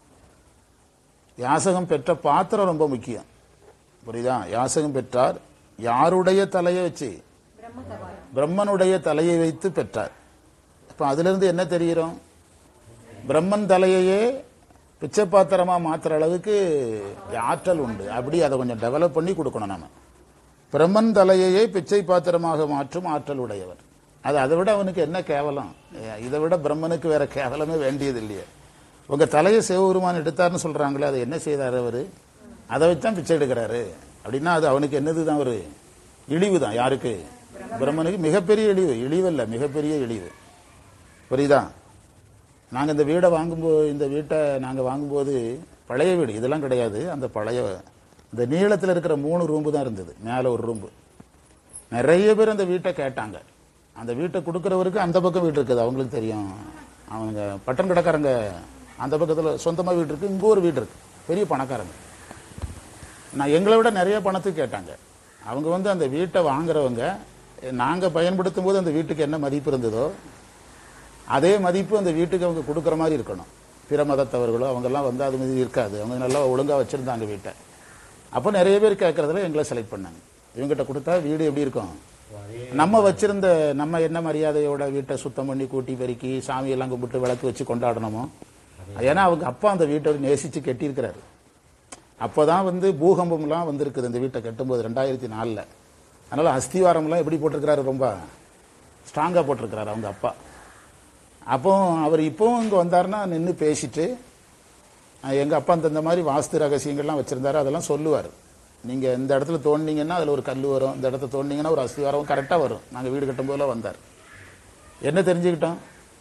யாசகம் பெற்ற பாத்திரம் ரொம்ப முக்கியம் புரியுதா யாசகம் பெற்றார் யாருடைய தலையை வச்சு பிரம்மனுடைய தலையை வைத்து பெற்றார் இப்ப அதிலிருந்து என்ன தெரிகிறோம் பிரம்மன் தலையையே பிச்சை பாத்திரமா மாத்துற அளவுக்கு ஆற்றல் உண்டு அப்படி அதை கொஞ்சம் டெவலப் பண்ணி கொடுக்கணும் நம்ம பிரம்மன் தலையையே பிச்சை பாத்திரமாக மாற்றும் ஆற்றல் உடையவர் அது அதை விட அவனுக்கு என்ன கேவலம் இதை விட பிரம்மனுக்கு வேற கேவலமே வேண்டியது இல்லையே உங்க தலையை சிவபெருமான் எடுத்தாருன்னு சொல்றாங்களே அதை என்ன செய்தார் அவரு அதை வச்சுதான் பிச்சை எடுக்கிறாரு அப்படின்னா அது அவனுக்கு என்னதுதான் ஒரு இழிவு தான் யாருக்கு பிரம்மனுக்கு மிகப்பெரிய இழிவு இழிவல்ல மிகப்பெரிய இழிவு புரியுதா நாங்கள் இந்த வீடை வாங்கும்போது இந்த வீட்டை நாங்கள் வாங்கும்போது பழைய வீடு இதெல்லாம் கிடையாது அந்த பழைய இந்த நீளத்தில் இருக்கிற மூணு ரூம்பு தான் இருந்தது மேலே ஒரு ரூம்பு நிறைய பேர் அந்த வீட்டை கேட்டாங்க அந்த வீட்டை கொடுக்குறவருக்கு அந்த பக்கம் வீடு இருக்குது அவங்களுக்கு தெரியும் அவங்க பட்டன் கடைக்காரங்க அந்த பக்கத்தில் சொந்தமாக வீடு இருக்கு இங்கே ஒரு வீடு இருக்கு பெரிய பணக்காரங்க நான் எங்களை விட நிறைய பணத்துக்கு கேட்டாங்க அவங்க வந்து அந்த வீட்டை வாங்குறவங்க நாங்கள் பயன்படுத்தும் போது அந்த வீட்டுக்கு என்ன மதிப்பு இருந்ததோ அதே மதிப்பு அந்த வீட்டுக்கு அவங்க கொடுக்குற மாதிரி இருக்கணும் பிற மதத்தவர்களோ அவங்கெல்லாம் வந்து அது மாதிரி இருக்காது அவங்க நல்லா ஒழுங்காக வச்சுருந்தாங்க வீட்டை அப்போ நிறைய பேர் கேட்குறதுல எங்களை செலக்ட் பண்ணாங்க இவங்ககிட்ட கொடுத்தா வீடு எப்படி இருக்கும் நம்ம வச்சிருந்த நம்ம என்ன மரியாதையோட வீட்டை சுத்தம் பண்ணி கூட்டி பெருக்கி சாமியெல்லாம் கும்பிட்டு விளக்கு வச்சு கொண்டாடணுமோ ஏன்னா அவங்க அப்பா அந்த வீட்டை நேசித்து கட்டியிருக்கிறாரு அப்போதான் வந்து பூகம்பம்லாம் வந்திருக்குது இந்த வீட்டை கட்டும்போது ரெண்டாயிரத்தி நாலில் அதனால அஸ்திவாரம்லாம் எப்படி போட்டிருக்கிறாரு ரொம்ப ஸ்ட்ராங்காக போட்டிருக்கிறாரு அவங்க அப்பா அப்போ அவர் இப்போவும் இங்கே வந்தாருன்னா நின்று பேசிட்டு அஹ், எங்க அப்பா அந்த இந்த மாதிரி வாஸ்து ரகசியங்கள்லாம் வச்சிருந்தாரு அதெல்லாம் சொல்லுவார் நீங்க இந்த இடத்துல தோண்டினீங்கன்னா அதுல ஒரு கல் வரும் இந்த இடத்துல தோண்டிங்கன்னா ஒரு அஸ்திவாரம் கரெக்டா வரும் நாங்க வீடு கட்டும் போதெல்லாம் வந்தார் என்ன தெரிஞ்சுக்கிட்டோம்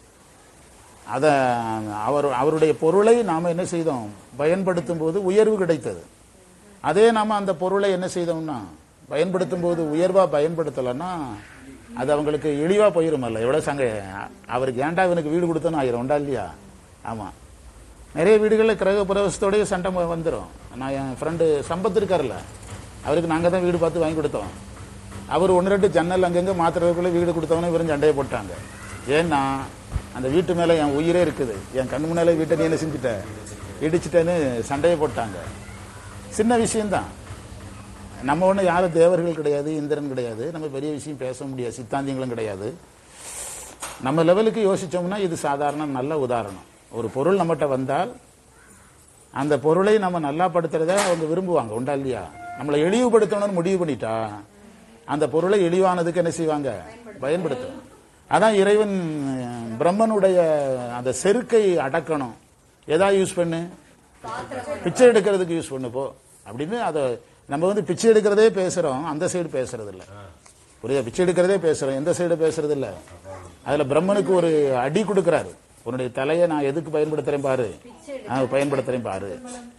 அத அவர் அவருடைய பொருளை நாம என்ன செய்தோம் பயன்படுத்தும் போது உயர்வு கிடைத்தது அதே நாம அந்த பொருளை என்ன செய்தோம்னா பயன்படுத்தும் போது உயர்வா பயன்படுத்தலைன்னா அது அவங்களுக்கு இழிவா போயிருமல்ல எவ்வளவு சங்க அவருக்கு ஏன்டா இவனுக்கு வீடு கொடுத்தோன்னு ஆயிரும் உண்டா இல்லையா ஆமா நிறைய வீடுகளில் கிரக பிரவேசத்தோடய சண்டை ம- வந்துரும் நான் என் ஃப்ரெண்டு சம்பத் இருக்கார்ல அவருக்கு நாங்கள் தான் வீடு பார்த்து வாங்கி கொடுத்தோம் அவர் ஒன்று ரெண்டு ஜன்னல் அங்கங்கே மாத்துறதுக்குள்ள வீடு கொடுத்தவனே வெறும் சண்டையை போட்டாங்க ஏன்னா அந்த வீட்டு மேலே என் உயிரே இருக்குது என் கண்ணு முன்னாலே வீட்டை நீ என்ன செஞ்சுட்ட இடிச்சிட்டேன்னு சண்டையை போட்டாங்க சின்ன விஷயம்தான் நம்ம ஒன்றும் யாரும் தேவர்கள் கிடையாது இந்திரன் கிடையாது நம்ம பெரிய விஷயம் பேச முடியாது சித்தாந்தியங்களும் கிடையாது நம்ம லெவலுக்கு யோசிச்சோம்னா இது சாதாரண நல்ல உதாரணம் ஒரு பொருள் நம்மகிட்ட வந்தால் அந்த பொருளை நம்ம நல்லா படுத்துறத அவங்க விரும்புவாங்க உண்டா இல்லையா நம்மளை இழிவுபடுத்தணும்னு முடிவு பண்ணிட்டா அந்த பொருளை இழிவானதுக்கு என்ன செய்வாங்க பயன்படுத்தும் அதான் இறைவன் அஹ், பிரம்மனுடைய அந்த செருக்கை அடக்கணும் எதா யூஸ் பண்ணு பிச்சை எடுக்கிறதுக்கு யூஸ் பண்ணு போ அப்படின்னு அதை நம்ம வந்து பிச்சை எடுக்கிறதே பேசுறோம் அந்த சைடு பேசுறது இல்ல புரியுதா பிச்சை எடுக்கிறதே பேசுறோம் எந்த சைடு பேசுறது இல்ல அதுல பிரம்மனுக்கு ஒரு அடி கொடுக்கறாரு உன்னுடைய தலையை நான் எதுக்கு பயன்படுத்துறேன் பாரு நான் பயன்படுத்துறேன் பாரு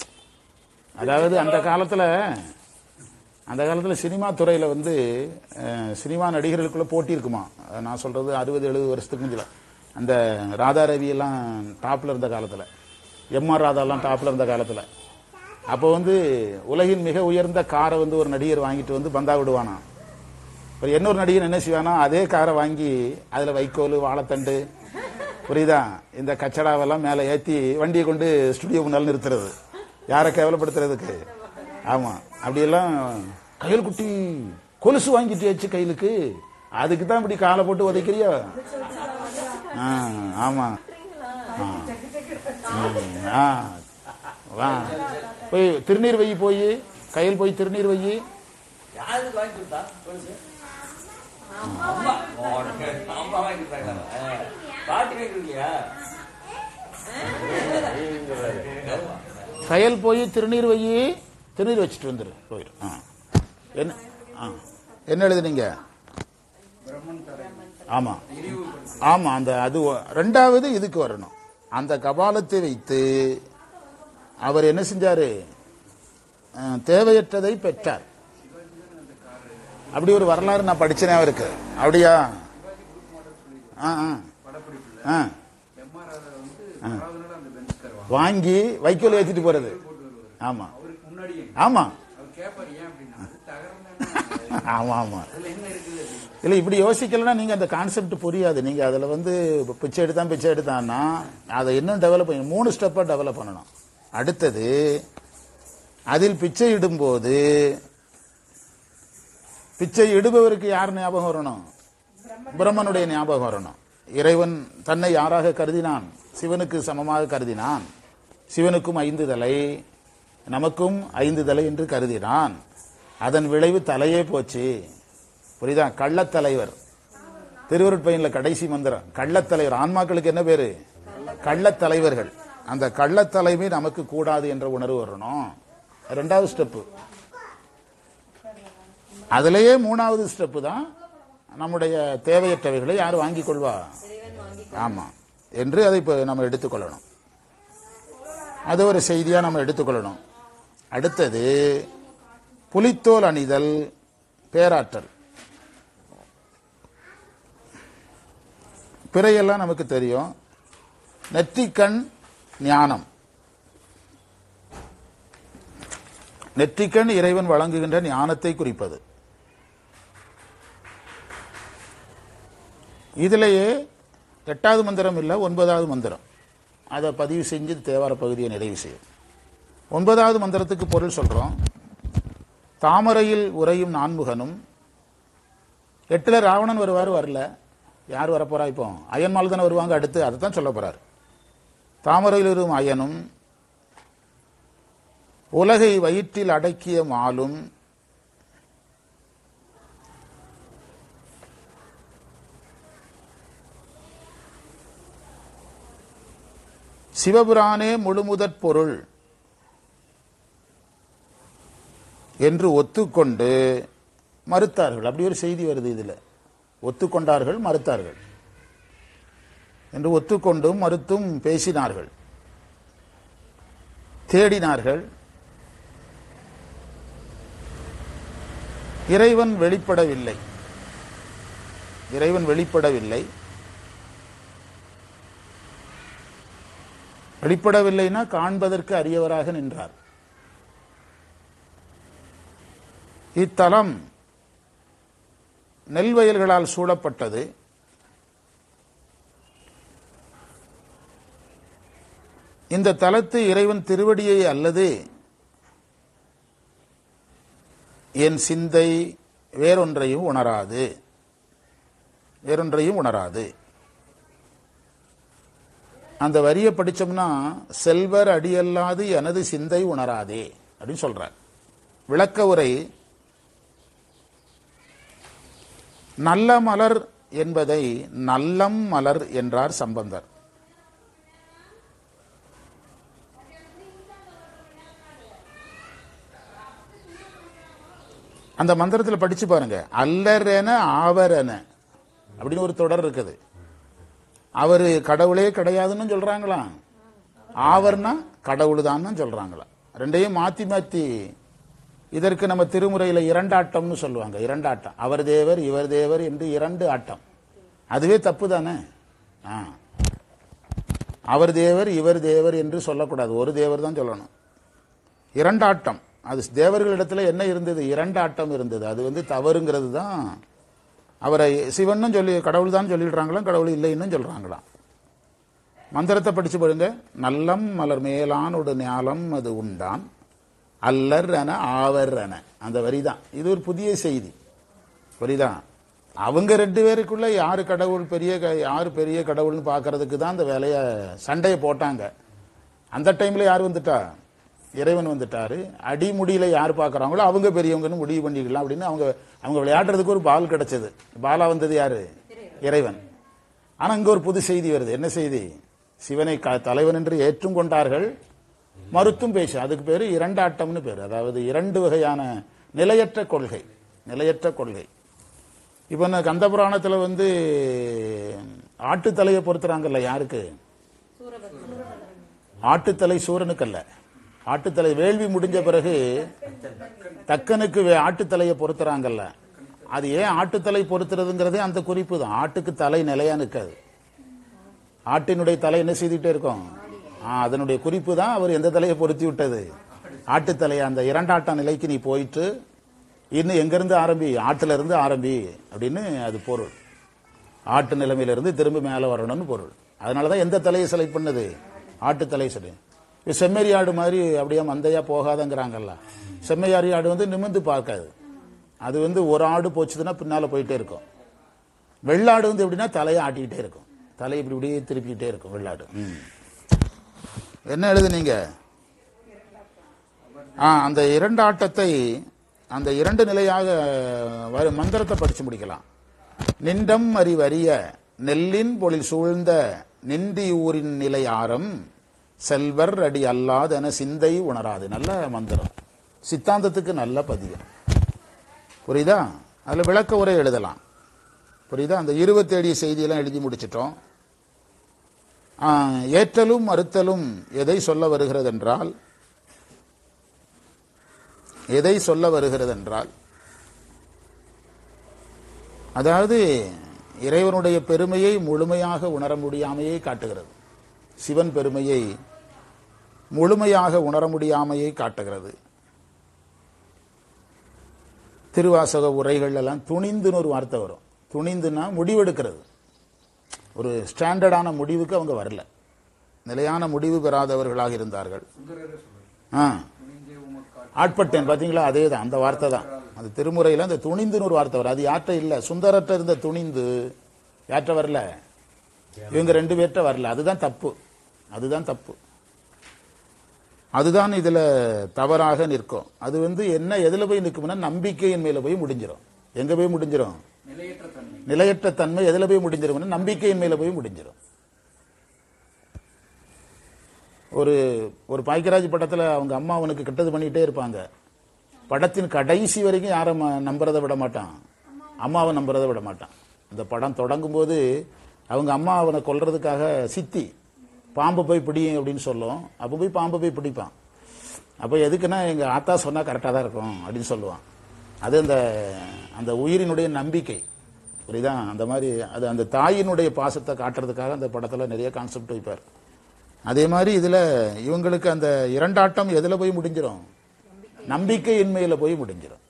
அதாவது அந்த காலத்துல அந்த காலத்துல சினிமா துறையில வந்து அஹ், சினிமா நடிகர்களுக்குள்ள போட்டி இருக்குமா அஹ், நான் சொல்றது அறுபது எழுபது வருஷத்துக்கு முந்தில அந்த ராதா ரவி எல்லாம் டாப்ல இருந்த காலத்துல எம் ஆர் ராதாலாம் டாப்ல இருந்த காலத்துல அப்போ வந்து உலகின் மிக உயர்ந்த காரை வந்து ஒரு நடிகர் வாங்கிட்டு வந்து பந்தா விடுவானா ஒரு இன்னொரு நடிகர் என்ன செய்வானா அதே காரை வாங்கி அதுல வைக்கோல் வாழைத்தண்டு புரியுதா இந்த கச்சடாவெல்லாம் மேலே ஏத்தி வண்டியை கொண்டு ஸ்டுடியோ முன்னால் நிறுத்துறது யாரை கேவலப்படுத்துறதுக்கு ஆமா அப்படியெல்லாம் கையில் குட்டி கொலுசு வாங்கிட்டியாச்சு கையிலுக்கு அதுக்கு தான் இப்படி காலை போட்டு உதைக்கிறியா ஆ, ஆமா ஆ. ம், ஆ. வா போய் திருநீர் வை போய் கையில் போய் திருநீர் வை யாருக்கு வாங்கி கொடுத்தா கொலுசு அம்மா உனக்கு அம்மா வாங்கி கொடுத்தாங்க பாட்டி வாங்கி கொடுக்கலையா கையில் போய் திருநீர் வை திருநீர் வச்சுட்டு வந்துரு போயிரு ஆ. என்ன ஆ. என்ன எழுதுனீங்க ஆமா ஆமா அந்த அது ஒ- ரெண்டாவது இதுக்கு வரணும் அந்த கபாலத்தை வைத்து அவர் என்ன செஞ்சாரு அஹ், தேவையற்றதை பெற்றார் அப்படி ஒரு வரலாறு நான் படிச்சேனே அவருக்கு அப்படியா ஆ ஆ ஆ ஆ. வாங்கி வைக்கோல் ஏத்திட்டு போறது ஆமா ஆமா ஆமா ஆமா இல்ல இப்படி யோசிக்கலன்னா நீங்க அந்த கான்செப்ட் புரியாது நீங்க அதுல வந்து இப்ப பிச்சை எடுத்தான் பிச்சை எடுத்தான்னா அதை இன்னும் டெவலப் பண்ணி மூணு ஸ்டெப்பா டெவலப் பண்ணணும் அடுத்தது அதில் பிச்சை இடும்போது பிச்சை இடுபவருக்கு யார் ஞாபகம் வரணும் பிரம்மனுடைய ஞாபகம் வரணும் இறைவன் தன்னை யாராக கருதினான் சிவனுக்கு சமமாக கருதினான் சிவனுக்கும் ஐந்து தலை நமக்கும் ஐந்து தலை என்று கருதினான் அதன் விளைவு தலையே போச்சு புரியுதா கள்ளத்தலைவர் திருவருட்பயன்ல கடைசி மந்திரம் கள்ளத்தலைவர் ஆன்மாக்களுக்கு என்ன பேரு கள்ளத்தலைவர்கள் அந்த கள்ளத்தலைமை நமக்கு கூடாது என்ற உணர்வு வரணும் ரெண்டாவது ஸ்டெப்பு அதுலயே மூணாவது ஸ்டெப்பு தான் நம்முடைய தேவையற்றவைகளை யார் வாங்கிக் கொள்வா ஆமா என்று அதை இப்போ நம்ம எடுத்துக்கொள்ளணும் அது ஒரு செய்தியா நம்ம எடுத்துக்கொள்ளணும் அடுத்தது புலித்தோல் அணிதல் பேராற்றல் பிறையெல்லாம் நமக்கு தெரியும் நெற்றிக்கண் ஞானம் நெற்றிக்கண் இறைவன் வழங்குகின்ற ஞானத்தை குறிப்பது இதிலேயே எட்டாவது மந்திரம் இல்லை ஒன்பதாவது மந்திரம் அதை பதிவு செஞ்சு தேவார பகுதியை நிறைவு செய்யும் ஒன்பதாவது மந்திரத்துக்கு பொருள் சொல்றோம் தாமரையில் உறையும் நான்முகனும் எட்டுல ராவணன் வருவார் வரல யார் வரப்போறா இப்போ அயன்மால் தானே வருவாங்க அடுத்து அதை தான் சொல்ல போறார் தாமரையில் இருக்கும் அயனும் உலகை வயிற்றில் அடக்கிய மாலும் சிவபுரானே முழுமுதற் பொருள் என்று ஒத்துக்கொண்டு மறுத்தார்கள் அப்படி ஒரு செய்தி வருது இதுல ஒத்துக்கொண்டார்கள் மறுத்தார்கள் என்று ஒத்துக்கொண்டும் மறுத்தும் பேசினார்கள் தேடினார்கள் இறைவன் வெளிப்படவில்லை இறைவன் வெளிப்படவில்லை வெளிப்படவில்லைனா காண்பதற்கு அரியவராக நின்றார் இத்தலம் நெல் வயல்களால் சூழப்பட்டது இந்த தலத்து இறைவன் திருவடியை அல்லது என் சிந்தை வேறொன்றையும் உணராது வேறொன்றையும் உணராது அந்த வரியை படிச்சோம்னா செல்வர் அடியல்லாது எனது சிந்தை உணராதே அப்படின்னு சொல்றார் விளக்க உரை நல்ல மலர் என்பதை நல்லம் மலர் என்றார் சம்பந்தர் அந்த மந்திரத்தில் படிச்சு பாருங்க அல்லரென ஆவரென அப்படின்னு ஒரு தொடர் இருக்குது அவரு கடவுளே கிடையாதுன்னு சொல்றாங்களாம் ஆவர்னா கடவுள் தான் சொல்றாங்களாம் ரெண்டையும் மாத்தி மாத்தி இதற்கு நம்ம திருமுறையில இரண்டாட்டம்னு சொல்லுவாங்க இரண்டாட்டம் அவர் தேவர் இவர் தேவர் என்று இரண்டு ஆட்டம் அதுவே தப்பு தானே ஆ. அவர் தேவர் இவர் தேவர் என்று சொல்லக்கூடாது ஒரு தேவர் தான் சொல்லணும் இரண்டாட்டம் அது தேவர்களிடத்துல என்ன இருந்தது இரண்டாட்டம் இருந்தது அது வந்து தவறுங்கிறது தான் அவரை சிவனும் சொல்லி கடவுள் தான் சொல்லிடுறாங்களாம் கடவுள் இல்லைன்னு சொல்றாங்களாம் மந்திரத்தை படிச்சு பாருங்க நல்லம் மலர் மேலானோடு ஞாலம் அது உண்டான் அல்லர் என ஆவர் என அந்த வரிதான் இது ஒரு புதிய செய்தி புரியுதா அவங்க ரெண்டு பேருக்குள்ள யாரு கடவுள் பெரிய க- யாரு பெரிய கடவுள்னு பார்க்கறதுக்கு தான் அந்த வேலைய சண்டையை போட்டாங்க அந்த டைம்ல யார் வந்துட்டா இறைவன் வந்துட்டாரு அடிமுடியில யார் பார்க்கறாங்களோ அவங்க பெரியவங்கன்னு முடிவு பண்ணிக்கலாம் அப்படின்னு அவங்க அவங்க விளையாடுறதுக்கு ஒரு பால் கிடைச்சது பாலா வந்தது யாரு இறைவன் ஆனா இங்க ஒரு புது செய்தி வருது என்ன செய்தி சிவனை க- தலைவன் என்று ஏற்றும் கொண்டார்கள் மறுத்தும் பேசு அதுக்கு பேரு இரண்டாட்டம்னு பேரு அதாவது இரண்டு வகையான நிலையற்ற கொள்கை நிலையற்ற கொள்கை இப்ப இந்த கந்த புராணத்துல வந்து ஆட்டுத்தலையை பொறுத்துறாங்கல்ல யாருக்கு ஆட்டுத்தலை சூரனுக்கு அல்ல ஆட்டுத்தலை வேள்வி முடிஞ்ச பிறகு தக்கனுக்கு வே- ஆட்டுத்தலையை பொறுத்துறாங்கல்ல அது ஏன் ஆட்டுத்தலை பொறுத்துறதுங்கிறதே அந்த குறிப்பு தான் ஆட்டுக்கு தலை நிலையா நிற்காது ஆட்டினுடைய தலை என்ன செய்துட்டே இருக்கும் ஆ, அதனுடைய குறிப்பு தான் அவர் எந்த தலையை பொருத்தி விட்டது ஆட்டுத்தலையை அந்த இரண்டாட்ட நிலைக்கு நீ போயிட்டு இன்னும் எங்கிருந்து ஆரம்பி ஆட்டுல இருந்து ஆரம்பி அப்படின்னு அது பொருள் ஆட்டு நிலைமையிலிருந்து திரும்ப மேலே வரணும்னு பொருள் அதனாலதான் எந்த தலையை செலக்ட் பண்ணது ஆட்டு தலை சொல்லி இப்ப செம்மறி ஆடு மாதிரி அப்படியே மந்தையா போகாதங்கிறாங்கல்ல செம்மறியாடி ஆடு வந்து நிமிர்ந்து பார்க்காது அது வந்து ஒரு ஆடு போச்சுதுன்னா பின்னால போயிட்டே இருக்கும் வெள்ளாடு வந்து எப்படின்னா தலையை ஆட்டிக்கிட்டே இருக்கும் தலையை இப்படி இப்படியே திருப்பிக்கிட்டே இருக்கும் வெள்ளாடு ம். என்ன எழுதுனீங்க ஆ அந்த இரண்டு ஆட்டத்தை அந்த இரண்டு நிலையாக வரு- மந்திரத்தை படிச்சு முடிக்கலாம் நின்றம் அறிவறிய நெல்லின் பொழில் சூழ்ந்த நின்றி ஊரின் நிலை ஆரம் செல்வர் அடி அல்லாதென சிந்தை உணராது நல்ல மந்திரம் சித்தாந்தத்துக்கு நல்ல பதியம் புரியுதா அதுல விளக்க உரை எழுதலாம் புரியுதா அந்த இருபத்தேழு செய்தியெல்லாம் எழுதி முடிச்சிட்டோம் ஆ, ஏற்றலும் மறுத்தலும் எதை சொல்ல வருகிறது என்றால் எதை சொல்ல வருகிறது என்றால் அதாவது இறைவனுடைய பெருமையை முழுமையாக உணர முடியாமையை காட்டுகிறது சிவன் பெருமையை முழுமையாக உணர முடியாமையை காட்டுகிறது திருவாசக உரைகள் எல்லாம் துணிந்துன்னு ஒரு வார்த்தை வரும் துணிந்துன்னா முடிவெடுக்கிறது ஒரு ஸ்டாண்டர்டான முடிவுக்கு அவங்க வரல நிலையான முடிவு பெறாதவர்களாக இருந்தார்கள் ஆ ஆட்பட்டேன் பாத்தீங்களா அதே தான் அந்த வார்த்தை தான் அந்த திருமுறையில அந்த துணிந்துன்னு ஒரு வார்த்தை வரும் அது யார்கிட்ட இல்ல சுந்தரட்ட இருந்த துணிந்து யார்கிட்ட வரல இவங்க ரெண்டு பேர்கிட்ட வரல அதுதான் தப்பு அதுதான் தப்பு அதுதான் இதுல தவறாக நிற்கும் அது வந்து என்ன எதுல போய் நிற்கும்னா நம்பிக்கையின் மேல போய் முடிஞ்சிடும் எங்க போய் முடிஞ்சிடும் நிலையற்ற தன்மை எதுல போய் முடிஞ்சிடும் நம்பிக்கையின் மேல போய் முடிஞ்சிடும் ஒரு ஒரு பாய்க்கராஜ் படத்துல அவங்க அம்மா அவனுக்கு கெட்டது பண்ணிட்டே இருப்பாங்க படத்தின் கடைசி வரைக்கும் யாரும் ம- நம்புறதை விட மாட்டான் அம்மாவை நம்புறதை விட மாட்டான் இந்த படம் தொடங்கும் போது அவங்க அம்மா அவனை கொல்றதுக்காக சித்தி பாம்பு போய் பிடி அப்படின்னு சொல்லும் அப்போ போய் பாம்பு போய் பிடிப்பான் அப்போ எதுக்குன்னா எங்க ஆத்தா சொன்னா கரெக்டாக தான் இருக்கும் அப்படின்னு சொல்லுவான் அது அந்த அந்த உயிரினுடைய நம்பிக்கை புரியுதா அந்த மாதிரி அது அந்த தாயினுடைய பாசத்தை காட்டுறதுக்காக அந்த படத்துல நிறைய கான்செப்ட் வைப்பார் அதே மாதிரி இதுல இவங்களுக்கு அந்த இரண்டாட்டம் எதுல போய் முடிஞ்சிடும் நம்பிக்கையின்மையில போய் முடிஞ்சிடும்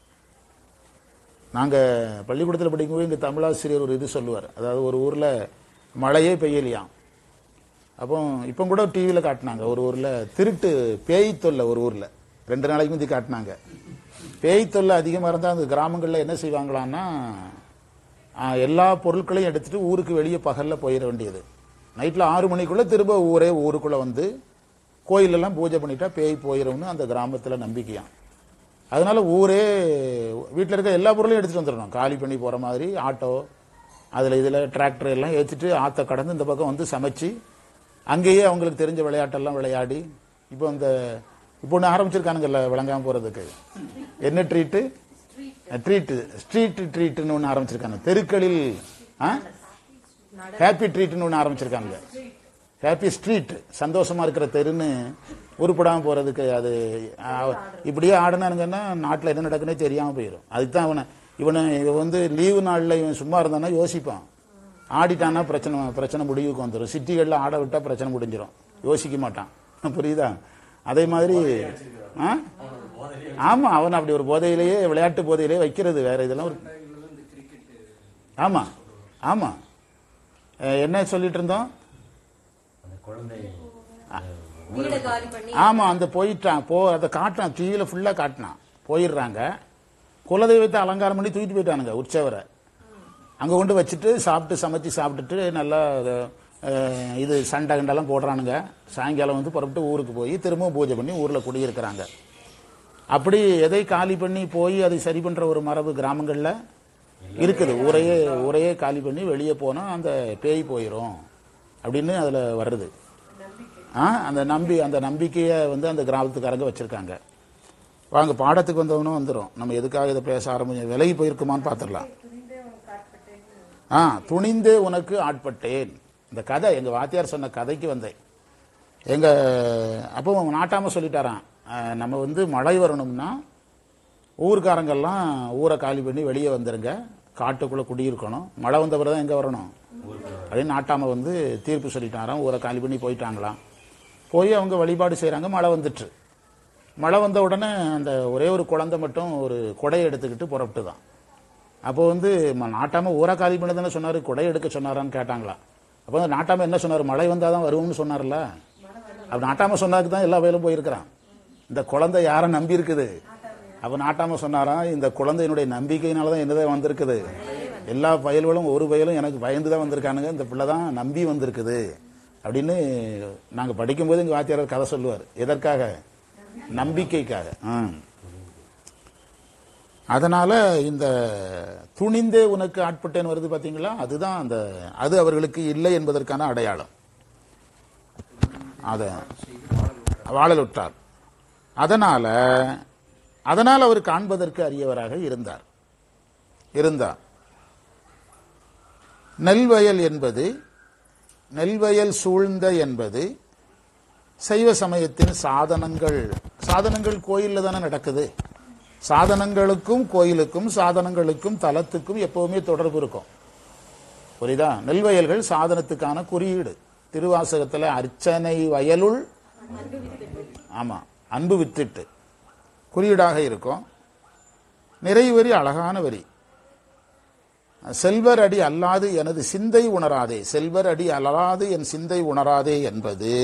நாங்க பள்ளிக்கூடத்தில் படிக்கும்போது எங்க தமிழாசிரியர் ஒரு இது சொல்லுவார் அதாவது ஒரு ஊர்ல மழையே பெய்யலையாம் அப்போ இப்போ கூட டிவியில் காட்டினாங்க ஒரு ஊர்ல திருட்டு பேய் தொல்லை ஒரு ஊர்ல ரெண்டு நாளைக்கு முந்தி காட்டினாங்க பேய் தொல்லை அதிகமாக இருந்தால் அந்த கிராமங்களில் என்ன செய்வாங்களான்னா ஆ, எல்லா பொருட்களையும் எடுத்துட்டு ஊருக்கு வெளியே பகல்ல போயிட வேண்டியது நைட்ல ஆறு மணிக்குள்ள திரும்ப ஊரே ஊருக்குள்ள வந்து கோயிலெல்லாம் பூஜை பண்ணிட்டா பேய் போயிடும்னு அந்த கிராமத்துல நம்பிக்கையாம் அதனால ஊரே வீட்டில் இருக்க எல்லா பொருளையும் எடுத்துட்டு வந்துடணும் காலி பண்ணி போற மாதிரி ஆட்டோ அதுல இதுல டிராக்டர் எல்லாம் ஏற்றிட்டு ஆத்த கடந்து இந்த பக்கம் வந்து சமைச்சு அங்கேயே அவங்களுக்கு தெரிஞ்ச விளையாட்டெல்லாம் விளையாடி இப்போ இந்த இப்போ ஒன்று ஆரம்பிச்சிருக்கானுங்கல்ல விளங்காம போறதுக்கு என்ன ட்ரீட்டு ட்ரீட் ஸ்ட்ரீட் ட்ரீட்னு ஒன்று ஆரம்பிச்சிருக்காங்க தெருக்களில் ஹாப்பி ட்ரீட்னு ஒன்று ஆரம்பிச்சிருக்காங்க ஹாப்பி ஸ்ட்ரீட் சந்தோஷமா இருக்கிற தெருன்னு உருப்படாம போறதுக்கு அது ஆ, இப்படியே ஆடினானுங்கன்னா நாட்டில் என்ன நடக்குன்னே தெரியாம போயிடும் அதுக்கு தான் அவனை இவனை இவன் வந்து லீவு நாளில் இவன் சும்மா இருந்தானா யோசிப்பான் ஆடிட்டான்னா பிரச்சனை பிரச்சனை முடிவுக்கு வந்துடும் சிட்டிகளில் ஆட விட்டா பிரச்சனை முடிஞ்சிடும் யோசிக்க மாட்டான் புரியுதா அதே மாதிரி ஆ ஆமா அவன் அப்படி ஒரு போதையிலேயே விளையாட்டு போதையிலேயே வைக்கிறது வேற இதெல்லாம் ஒரு ஆமா ஆமா அஹ், என்ன சொல்லிட்டு இருந்தோம் அந்த குழந்தை வீடை காலி பண்ணி ஆமா அந்த போயிட்டான் போ அதை காட்டினான் டிவியில ஃபுல்லா காட்டினான் போயிடுறாங்க குலதெய்வத்தை அலங்காரம் பண்ணி தூக்கிட்டு போயிட்டானுங்க உற்சவரை அங்க கொண்டு வச்சுட்டு சாப்பிட்டு சமைச்சு சாப்பிட்டுட்டு நல்லா அஹ், இது சண்டை கண்டெல்லாம் போடுறானுங்க சாயங்காலம் வந்து புறப்பட்டு ஊருக்கு போய் திரும்பவும் பூஜை பண்ணி ஊர்ல குடியிருக்கிறாங்க அப்படி எதை காலி பண்ணி போய் அதை சரி பண்ற ஒரு மரபு கிராமங்கள்ல இருக்குது ஊரையே ஊரையே காலி பண்ணி வெளியே போனா அந்த பேய் போயிடும் அப்படின்னு அதுல வருது ஆ அந்த நம்பி அந்த நம்பிக்கையை வந்து அந்த கிராமத்துக்காரங்க வச்சிருக்காங்க வாங்க பாடத்துக்கு வந்தவனும் வந்துடும் நம்ம எதுக்காக இதை பேச ஆரம்பிச்சு விலகி போயிருக்குமான்னு பார்த்துடலாம் ஆ துணிந்தே உனக்கு ஆட்பட்டேன் இந்த கதை எங்க வாத்தியார் சொன்ன கதைக்கு வந்தேன் எங்க அப்போ அவங்க நாட்டாம சொல்லிட்டாராம் ஆ, நம்ம வந்து மழை வரணும்னா ஊர்க்காரங்கெல்லாம் ஊரை காலி பண்ணி வெளியே வந்துருங்க காட்டுக்குள்ள குடியிருக்கணும் மழை வந்த பிறகு தான் எங்க வரணும் அப்படின்னு நாட்டாம வந்து தீர்ப்பு சொல்லிட்டாராம் ஊரை காலி பண்ணி போயிட்டாங்களாம் போய் அவங்க வழிபாடு செய்றாங்க மழை வந்துட்டு மழை வந்த உடனே அந்த ஒரே ஒரு குழந்தை மட்டும் ஒரு குடையை எடுத்துக்கிட்டு புறப்பட்டு தான் அப்போ வந்து ம- நாட்டாம ஊரை காலி பண்ண தானே சொன்னாரு குடை எடுக்க சொன்னாரான்னு கேட்டாங்களா அப்போ வந்து நாட்டாம என்ன சொன்னாரு மழை வந்தாதான் வருவோம்னு சொன்னார்ல அப்ப நாட்டாம சொன்னாருக்கு தான் எல்லா வயலும் போயிருக்கிறான் இந்த குழந்தை யாரை நம்பி இருக்குது அப்ப நாட்டாம சொன்னாராம் இந்த குழந்தையினுடைய நம்பிக்கையினால தான் என்னதான் வந்திருக்குது எல்லா பயல்களும் ஒரு பயலும் எனக்கு பயந்து தான் வந்திருக்கானுங்க இந்த பிள்ளை தான் நம்பி வந்திருக்குது அப்படின்னு நாங்க படிக்கும்போது எங்க வாத்தியார் கதை சொல்லுவார் எதற்காக நம்பிக்கைக்காக ஆ. அதனால இந்த துணிந்தே உனக்கு ஆட்பட்டேன் வருது பாத்தீங்களா அதுதான் அந்த அது அவர்களுக்கு இல்லை என்பதற்கான அடையாளம் அத வாழலுற்றார் அதனால அதனால் அவர் காண்பதற்கு அரியவராக இருந்தார் இருந்தார் நெல்வயல் என்பது நெல்வயல் சூழ்ந்த என்பது சைவ சமயத்தின் சாதனங்கள் சாதனங்கள் கோயில்ல தானே நடக்குது சாதனங்களுக்கும் கோயிலுக்கும் சாதனங்களுக்கும் தலத்துக்கும் எப்பவுமே தொடர்பு இருக்கும் புரியுதா நெல்வயல்கள் சாதனத்துக்கான குறியீடு திருவாசகத்துல அர்ச்சனை வயலுள் ஆமா அன்பு வித்திட்டு குறியீடாக இருக்கும் நிறைவு வரி அழகான வரி செல்வர் அடி அல்லாது எனது சிந்தை உணராதே செல்வர் அடி அல்லாது என் சிந்தை உணராதே என்பது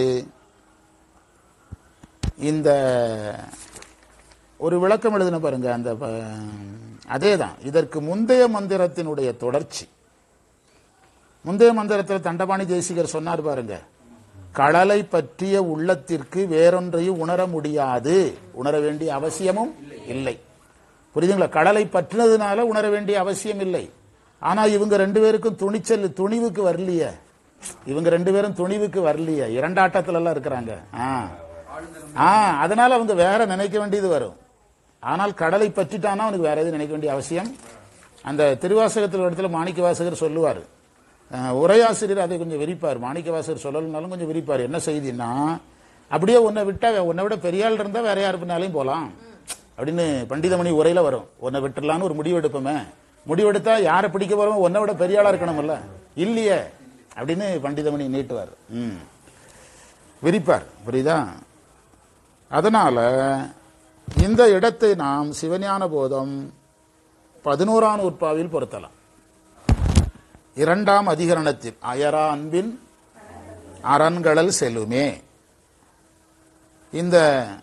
இந்த ஒரு விளக்கம் எழுதின பாருங்க அந்த ப- அதேதான் இதற்கு முந்தைய மந்திரத்தினுடைய தொடர்ச்சி முந்தைய மந்திரத்தில் தண்டபாணி தேசிகர் சொன்னார் பாருங்க கடலை பற்றிய உள்ளத்திற்கு வேறொன்றையும் உணர முடியாது உணர வேண்டிய அவசியமும் இல்லை புரியுதுங்களா கடலை பற்றினதுனால உணர வேண்டிய அவசியம் இல்லை ஆனா இவங்க ரெண்டு பேருக்கும் துணிச்சல் துணிவுக்கு வரலையே இவங்க ரெண்டு பேரும் துணிவுக்கு வரலையே இரண்டாட்டத்துல எல்லாம் இருக்கிறாங்க ஆ ஆ அதனால அவங்க வேற நினைக்க வேண்டியது வரும் ஆனால் கடலை பற்றிட்டானா அவனுக்கு வேற எதுவும் நினைக்க வேண்டிய அவசியம் அந்த திருவாசகத்தில் ஒரு இடத்துல மாணிக்க வாசகர் சொல்லுவார் அஹ், உரையாசிரியர் அதை கொஞ்சம் விரிப்பார் மாணிக்க வாசகர் சொல்லலைனாலும் கொஞ்சம் விரிப்பார் என்ன செய்தின்னா அப்படியே உன்னை விட்டா உன்னை விட பெரிய ஆள் இருந்தா வேற யாரு பின்னாலையும் போலாம் அப்படின்னு பண்டிதமணி உரையில வரும் உன்னை விட்டுறலான்னு ஒரு முடிவு எடுப்போமே முடிவெடுத்தா யாரை பிடிக்க போறோமோ உன்னை விட பெரிய ஆளா இருக்கணும்ல இல்லையே அப்படின்னு பண்டிதமணி நீட்டுவார் ம் விரிப்பார் புரியுதா அதனால இந்த இடத்தை நாம் சிவஞான போதம் பதினோராம் நூற்பாவில் பொருத்தலாம் இரண்டாம் அதிகரணத்தில் அயரா அன்பின் அரண்களல் செல்லுமே இந்த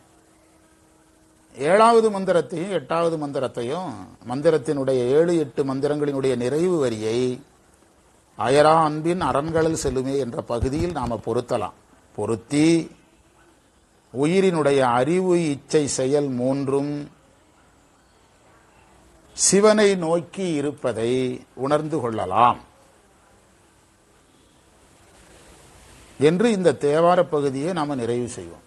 ஏழாவது மந்திரத்தையும் எட்டாவது மந்திரத்தையும் மந்திரத்தினுடைய ஏழு எட்டு மந்திரங்களினுடைய நிறைவு வரியை அயரா அன்பின் அரண்களல் செல்லுமே என்ற பகுதியில் நாம பொருத்தலாம் பொருத்தி உயிரினுடைய அறிவு இச்சை செயல் மூன்றும் சிவனை நோக்கி இருப்பதை உணர்ந்து கொள்ளலாம் என்று இந்த தேவார பகுதியை நாம நிறைவு செய்வோம்